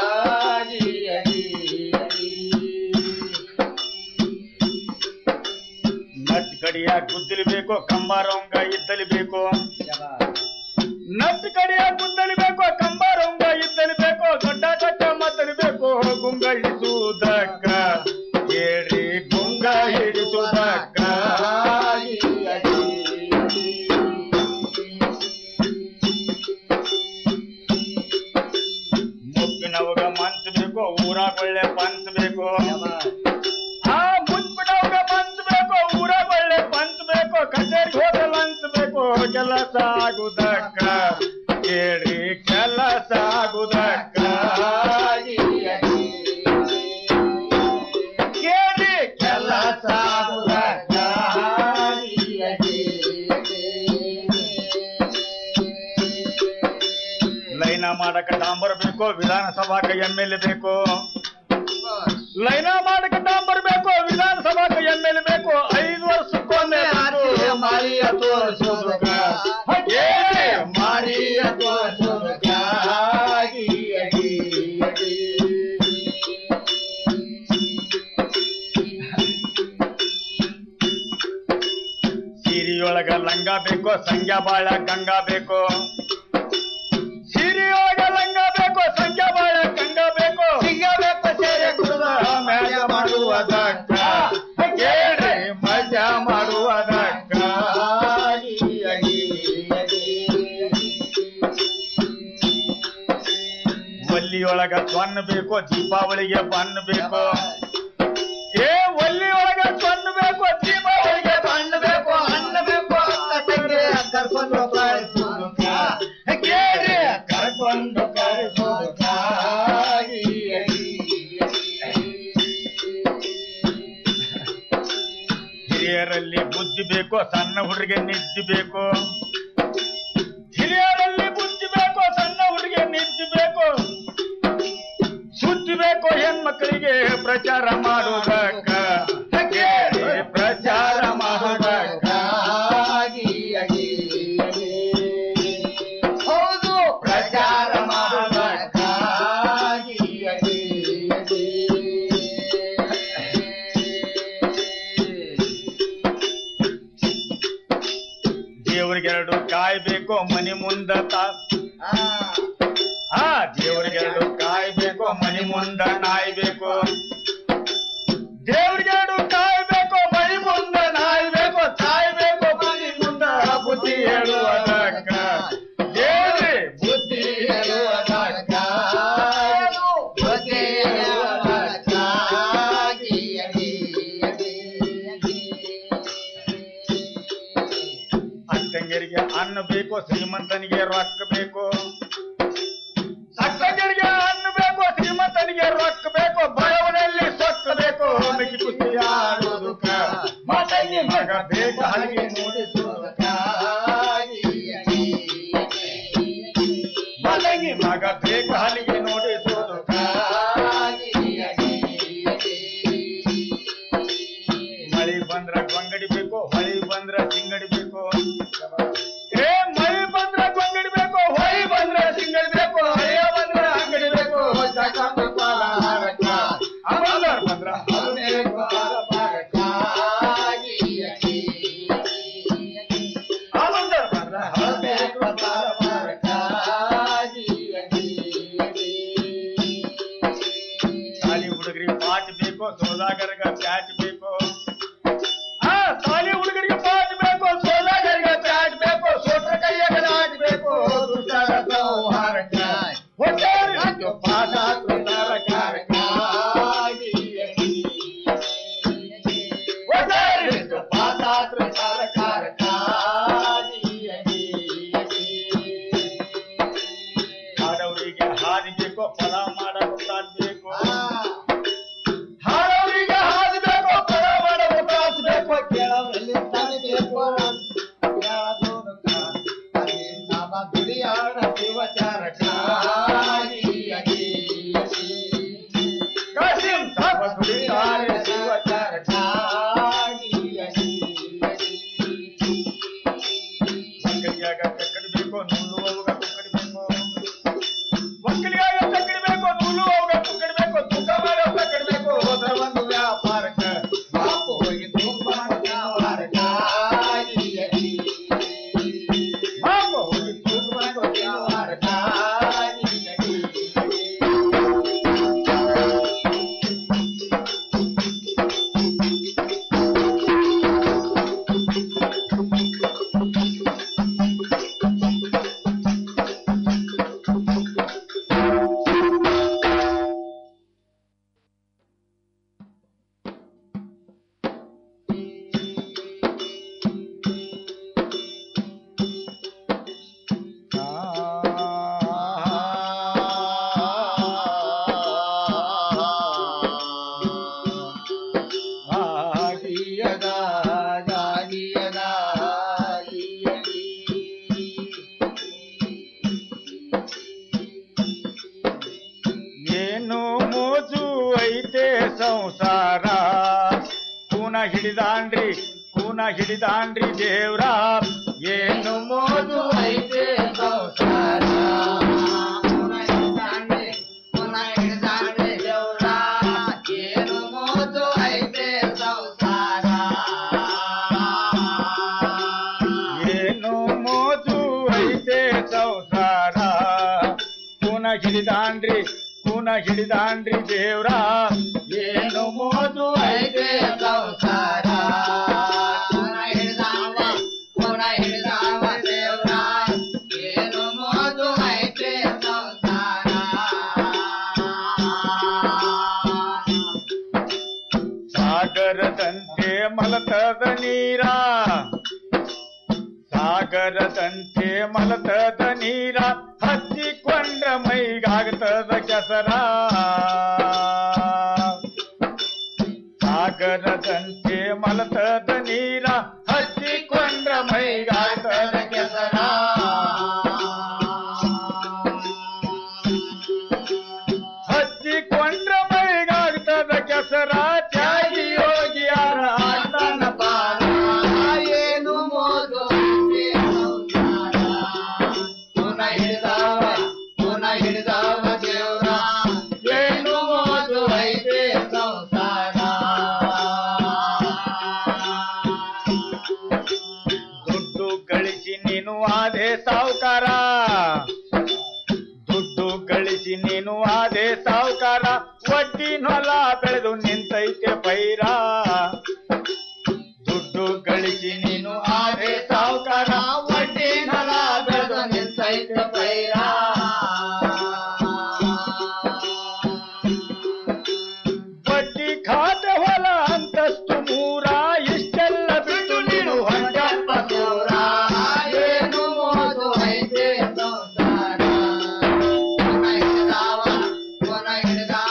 [SPEAKER 12] ನಟ್ ಕಡಿಯ ಗುದ್ದಲಿ ಬೇಕು ಕಂಬಾರವಂಗ ಇದ್ದಲಿ ಬೇಕು ನಟ್ ಕಡಿಯ ಗುದ್ದಲಿ ಬೇಕು ಕಂಬಾರವಂಗ ಇದ್ದಲಿ ಬೇಕು ದೊಡ್ಡ ದೊಡ್ಡ ಮದ್ದಲಿ ಬೇಕು ಗುಂಗ ಹಿಡಿಸುವುದಕ್ಕ ಹೇಳ್ರಿ ಗುಂಗ ಹಿಡಿಸುವುದಕ್ಕ ಮುಪ್ಪಿನವಗ ಮನ್ಸ್ ಬೇಕು ಊರಾಗ ಒಳ್ಳೆ ಪಂಚ್ ಬೇಕು ಆ ಮುಚ್ಬಿಡವ್ಗ ಪಂಚ್ ಬೇಕು ಊರಾಗ ಒಳ್ಳೆ ಪಂಚ್ ಬೇಕು ಕಚೇರಿಗೆ ಹೋದ್ರೆ ಲಂಚ್ ಬೇಕು ಕೆಲಸ ಆಗುದಕ್ಕ ಕೇಳ್ರಿ ಕೆಲಸ ಆಗುದಕ್ಕ ಕೇಳ್ರಿ ಕೆಲಸ ಆಗುದಕ್ಕ ಲೈನ ಮಾಡಕ ಡಾಂಬರ್ ಬೇಕು ವಿಧಾನಸಭಾಕ ಎಂ ಎಲ್ ಎ ಬೇಕು ಲೈನ ಮಾಡಕ ಡಾಂಬರ್ ಬೇಕು ವಿಧಾನಸಭಾಕ ಎಂ ಎಲ್ ಎ ಬೇಕು ಐದು ವರ್ಷಕ್ಕೊಮ್ಮೆ ಬಂದು
[SPEAKER 13] ಮಾರಿಯ ತೋರಿಸೋದಕ್ಕ
[SPEAKER 12] ಏ
[SPEAKER 13] ಮಾರಿಯ ತೋರಿಸೋದಕ್ಕ
[SPEAKER 12] ಸೀರಿಯೊಳಗ ಲಂಗ ಬೇಕು ಸಂಗ್ಯಾ ಬಾಳ ಗಂಗಾ ಬೇಕು ಸೀರಿಯೊಳಗ ಲಂಗ ಬೇಕು ಸಂಗ್ಯಾ ಬಾಳ ಗಂಗಾ ಬೇಕು
[SPEAKER 13] ಸಿಗಬೇಕು ಸೇರೆ ಕುಡಿದ
[SPEAKER 12] ಮ್ಯಾಗ ಮಾಡುವುದಕ್ಕ ಕೇಳ್ರಿ ಮಜಾ ಮಾಡುವುದಕ್ಕ ಒಲ್ಲಿಯೊಳಗ ಸ್ವನ್ನ ಬೇಕು ದೀಪಾವಳಿಗೆ ಬಣ್ಣ ಬೇಕು ಏ ಒಲ್ಲಿಯೊಳಗ ಸ್ವನ್ನ ಬೇಕು ದೀಪಾವಳಿಗೆ ಬಣ್ಣ ಬೇಕು ಅನ್ನ ಬೇಕು ಅಕ್ಕ ತಂಗಿ ಕರ್ಕೊಂಡು ಕಳಿಸೋದಕ್ಕ ಕೇಳ್ರಿ ಕರ್ಕೊಂಡು ಕಳಿಸೋದಕ್ಕ ಹಿರಿಯರಲ್ಲಿ ಬುದ್ಧಿ ಬೇಕು ಸಣ್ಣ ಹುಡುಗಿಗೆ ನಿದ್ದೆ ಬೇಕು ಹಿರಿಯರಲ್ಲಿ ಬುದ್ಧಿ ಬೇಕು ಸಣ್ಣ ಹುಡುಗಿಗೆ ನಿದ್ದೆ ಬೇಕು ಸುದ್ದಿ ಬೇಕು ಹೆಣ್ಮಕ್ಳಿಗೆ ಪ್ರಚಾರ ಮಾಡುವುದಕ್ಕ ಕೇಳಿ ಪ್ರಚಾರ ಮಾಡುವುದಕ್ಕ
[SPEAKER 13] ಹೌದು ಪ್ರಚಾರ ಮಾಡುವುದಕ್ಕ
[SPEAKER 12] ದೇವರಿಗೆರಡು ಕಾಯಿ ಬೇಕು ಮನಿ ಮುಂದ ತಾ ಆ ದೇವರಿಗೆರಡು ಕಾಯಿ ಬೇಕು ಮನಿ ಮುಂದ ನಾಯಿ ಬೇಕು ದೇವರಿಗೆರಡು ಕಾಯಿ ಬೇಕು ಮನಿ ಮುಂದ ನಾಯಿ ಬೇಕು ತಾಯಿ ಬೇಕು ಮನಿ ಮುಂದ ಬುದ್ಧಿ ಹೇಳುವುದಕ್ಕ ದೇವ್ರಿ ಬುದ್ಧಿ ಹೇಳುವುದಕ್ಕ
[SPEAKER 13] ಬುದ್ಧಿ ಹೇಳುವುದಕ್ಕ
[SPEAKER 12] ಅಕ್ಕಂಗರಿಗೆ ಅನ್ನ ಬೇಕು ಶ್ರೀಮಂತನಿಗೆ ರೊಕ್ಕ ಬೇಕು ಅಕ್ಕಂಗರಿಗೆ ಅನ್ನ ಬೇಕು ಶ್ರೀಮಂತನಿಗೆ ರೊಕ್ಕ ಬೇಕು ನಿಮಗ ಬೇಕ ಹಲಿಗೆ ನೋಡಿಸೋದು ಮಳಿ ಬಂದ್ರ ಗೊಂಗಡಿ ಬೇಕು ಹೊಳಿ ಬಂದ್ರ ಚಿಂಗಡಿ ಬೇಕು ಏ ಮಳಿ ಬಂದ್ರ ಗೊಂಗಡಿ ಬೇಕು ಹೊಳಿ ಬಂದ್ರ ಚಿಂಗಡಿ ಬೇಕು ಹಳೆಯ ಬಂದ್ರ ಅಂಗಡಿ ಬೇಕು ಅಮಲ್ದಾರ್ ಬಂದ್ರ ಅಮಲ್ದಾರ್ ಬಂದ್ರ ಸಾಲಿ ಹುಡುಗರಿಗೆ ಪಾಟ್ ಬೇಕು ಸೋದಾಗರ್ಗ ಪ್ಯಾಟ್ ಬೇಕು ಆ ಸಾಲಿ ಹುಡುಗರಿಗೆ ಪಾಟ್ ಬೇಕು ಸೋದಾಗರ್ಗ ಪ್ಯಾಟ್ ಬೇಕು ಸೋಟ್ರ ಕೈಯಾಗ ನಾಟ್ ಬೇಕು ದುಷ್ಟರ ಸಂಹಾರಕ ಹೊಟ್ಟೆರಿ ರಾಜ್ಯ ಪಾಠ ತುತಾರಕಾರಕ ಹೊಟ್ಟೆರಿ ರಾಜ್ಯ ಪಾಠ ತುತಾರಕಾರಕ ಹಾಡವರಿಗೆ ಹಾದಿ ಬೇಕು ಫಲ ಮಾಡಲು ಸಾಧ್ಬೇಕು ಹಾಡವರಿಗೆ ಹಾದಿ ಬೇಕು ಫಲ ಮಾಡಲು ಸಾಧ್ಬೇಕು ಕೇಳವರಲ್ಲಿ ಸಾಧಬೇಕು ದುಡಿಯಾಡ ಶಿವಚಾರಕ ಕಾಸಿಂ ಸಾಬ ದುಡಿಯಾಡ ಶಿವಚಾರಕ ಮಕ್ಕಳಿಗಾಗ ಕಕ್ಕಡಬೇಕು ನುಳ್ಳುವವಾಗ ಕುಕ್ಕಡಬೇಕು ಮಕ್ಕಳಿಗಾಗ ಕಕ್ಕಡಬೇಕು ನುಳ್ಳುವವಾಗ ಕುಕ್ಕಡಬೇಕು ತೂಕ ಮಾಡೋ ಕಕ್ಕಡಬೇಕು ಹೋದ್ರ ಒಂದು ವ್ಯಾಪಾರಕ್ಕ ಬಾಪು ಹೋಗಿ ತೂಕ ಮಾಡೋ ವ್ಯಾಪಾರಕ್ಕ ಬಾಪು ಹೋಗಿ ತೂಕ ಮಾಡೋ ವ್ಯಾಪಾರಕ್ಕ ಏನು ಮೋಜು ಐತೆ ಸಂಸಾರ ಕೂನ ಹಿಡಿದಾಂಡ್ರಿ ಕೂನ ಹಿಡಿದಾಂಡ್ರಿ ದೇವ್ರ ಏನು ಮೋಜು ಐತೆ ಸಂಸಾರ ಕೂನ ಹಿಡಿದಾಂಡ್ರಿ, ಕೂನ ಹಿಡಿದಾಂಡ್ರಿ ದೇವ್ರ. ಏನು ಮೋಜು ಐತೆ ಸಂಸಾರ ಏನು ಮೋಜು ಐತೆ ಸಂಸಾರ ಕೂನ ಹಿಡಿದಾಂಡ್ರಿ ಕೂನ ಹಿಡಿದಾಂಡ್ರಿ ದೇವ್ರ ಏನು ಮೋಜು ಐತೆ ಸಂಸಾರ ಕೂನ ಹಿಡಿದಾಂವ, ಕೂನ ಹಿಡಿದಾಂವ ದೇವ್ರ ಏನು ಮೋಜು ಐತೆ ಸಂಸಾರ ಸಾಗರದಂತೆ ಮಲತದ ನೀರ ಸಾಗರದಂತೆ ಮಲತದ ನೀರ ಹಚ್ಚಿಕೊಂಡ ಮೈಗಾಗ್ತದ ಕೆಸರ ಸಾಗರದಂತೆ ಮಲತದ ನೀರ ಹಚ್ಚಿಕೊಂಡ ಮೈಗಾಗ್ತದ ಕೆಸರ ಹಚ್ಚಿಕೊಂಡ್ರ ಮೈಗಾಗ್ತದ ಕೆಸರ ತ್ಯಾಗಿ ಯೋಗಿಯಾರ ಆತನ ಪಾರ ಏನು ಮೋದು ಪುನ ಹಿಡಿದವ ಪುನ ಹಿಡಿದವ ದೇವ್ರ ಏನು ಮೋದು ಐತೆ ಸಂಸಾರ ದುಡ್ಡು ಗಳಿಸಿ ನೀನು ಆದೆ ಸಾವುಕಾರ ದುಡ್ಡು ಗಳಿಸಿ ನೀನು ಆದೆ ಸಾವುಕಾರ ವಡ್ಡಿ ಹೊಲ ಬೆಳೆದು ನಿಂತೈತೆ ಪೈರ ದುಡ್ಡು ಗಳಿಸಿ ನೀನು ಆದೆ ಸಾವುಕಾರ ವಡ್ಡಿ ಹೊಲ ಬೆಳೆದು ನಿಂತೈತೆ ಪೈರ ಬಡ್ಡಿ ಖಾತೆ ಹೊಲ ಅಂತಸ್ತು ಮೂರ ಇಷ್ಟೆಲ್ಲ ಬಿಟ್ಟು ನೀನು ಹೊಂಟಪ್ಪ ದೂರ ಏನು ಮೋದು ಐತೆ ಸಂಸಾರ ಪುನ ಹಿಡಿದಾವ ಪುನ ಹಿಡಿದಾವ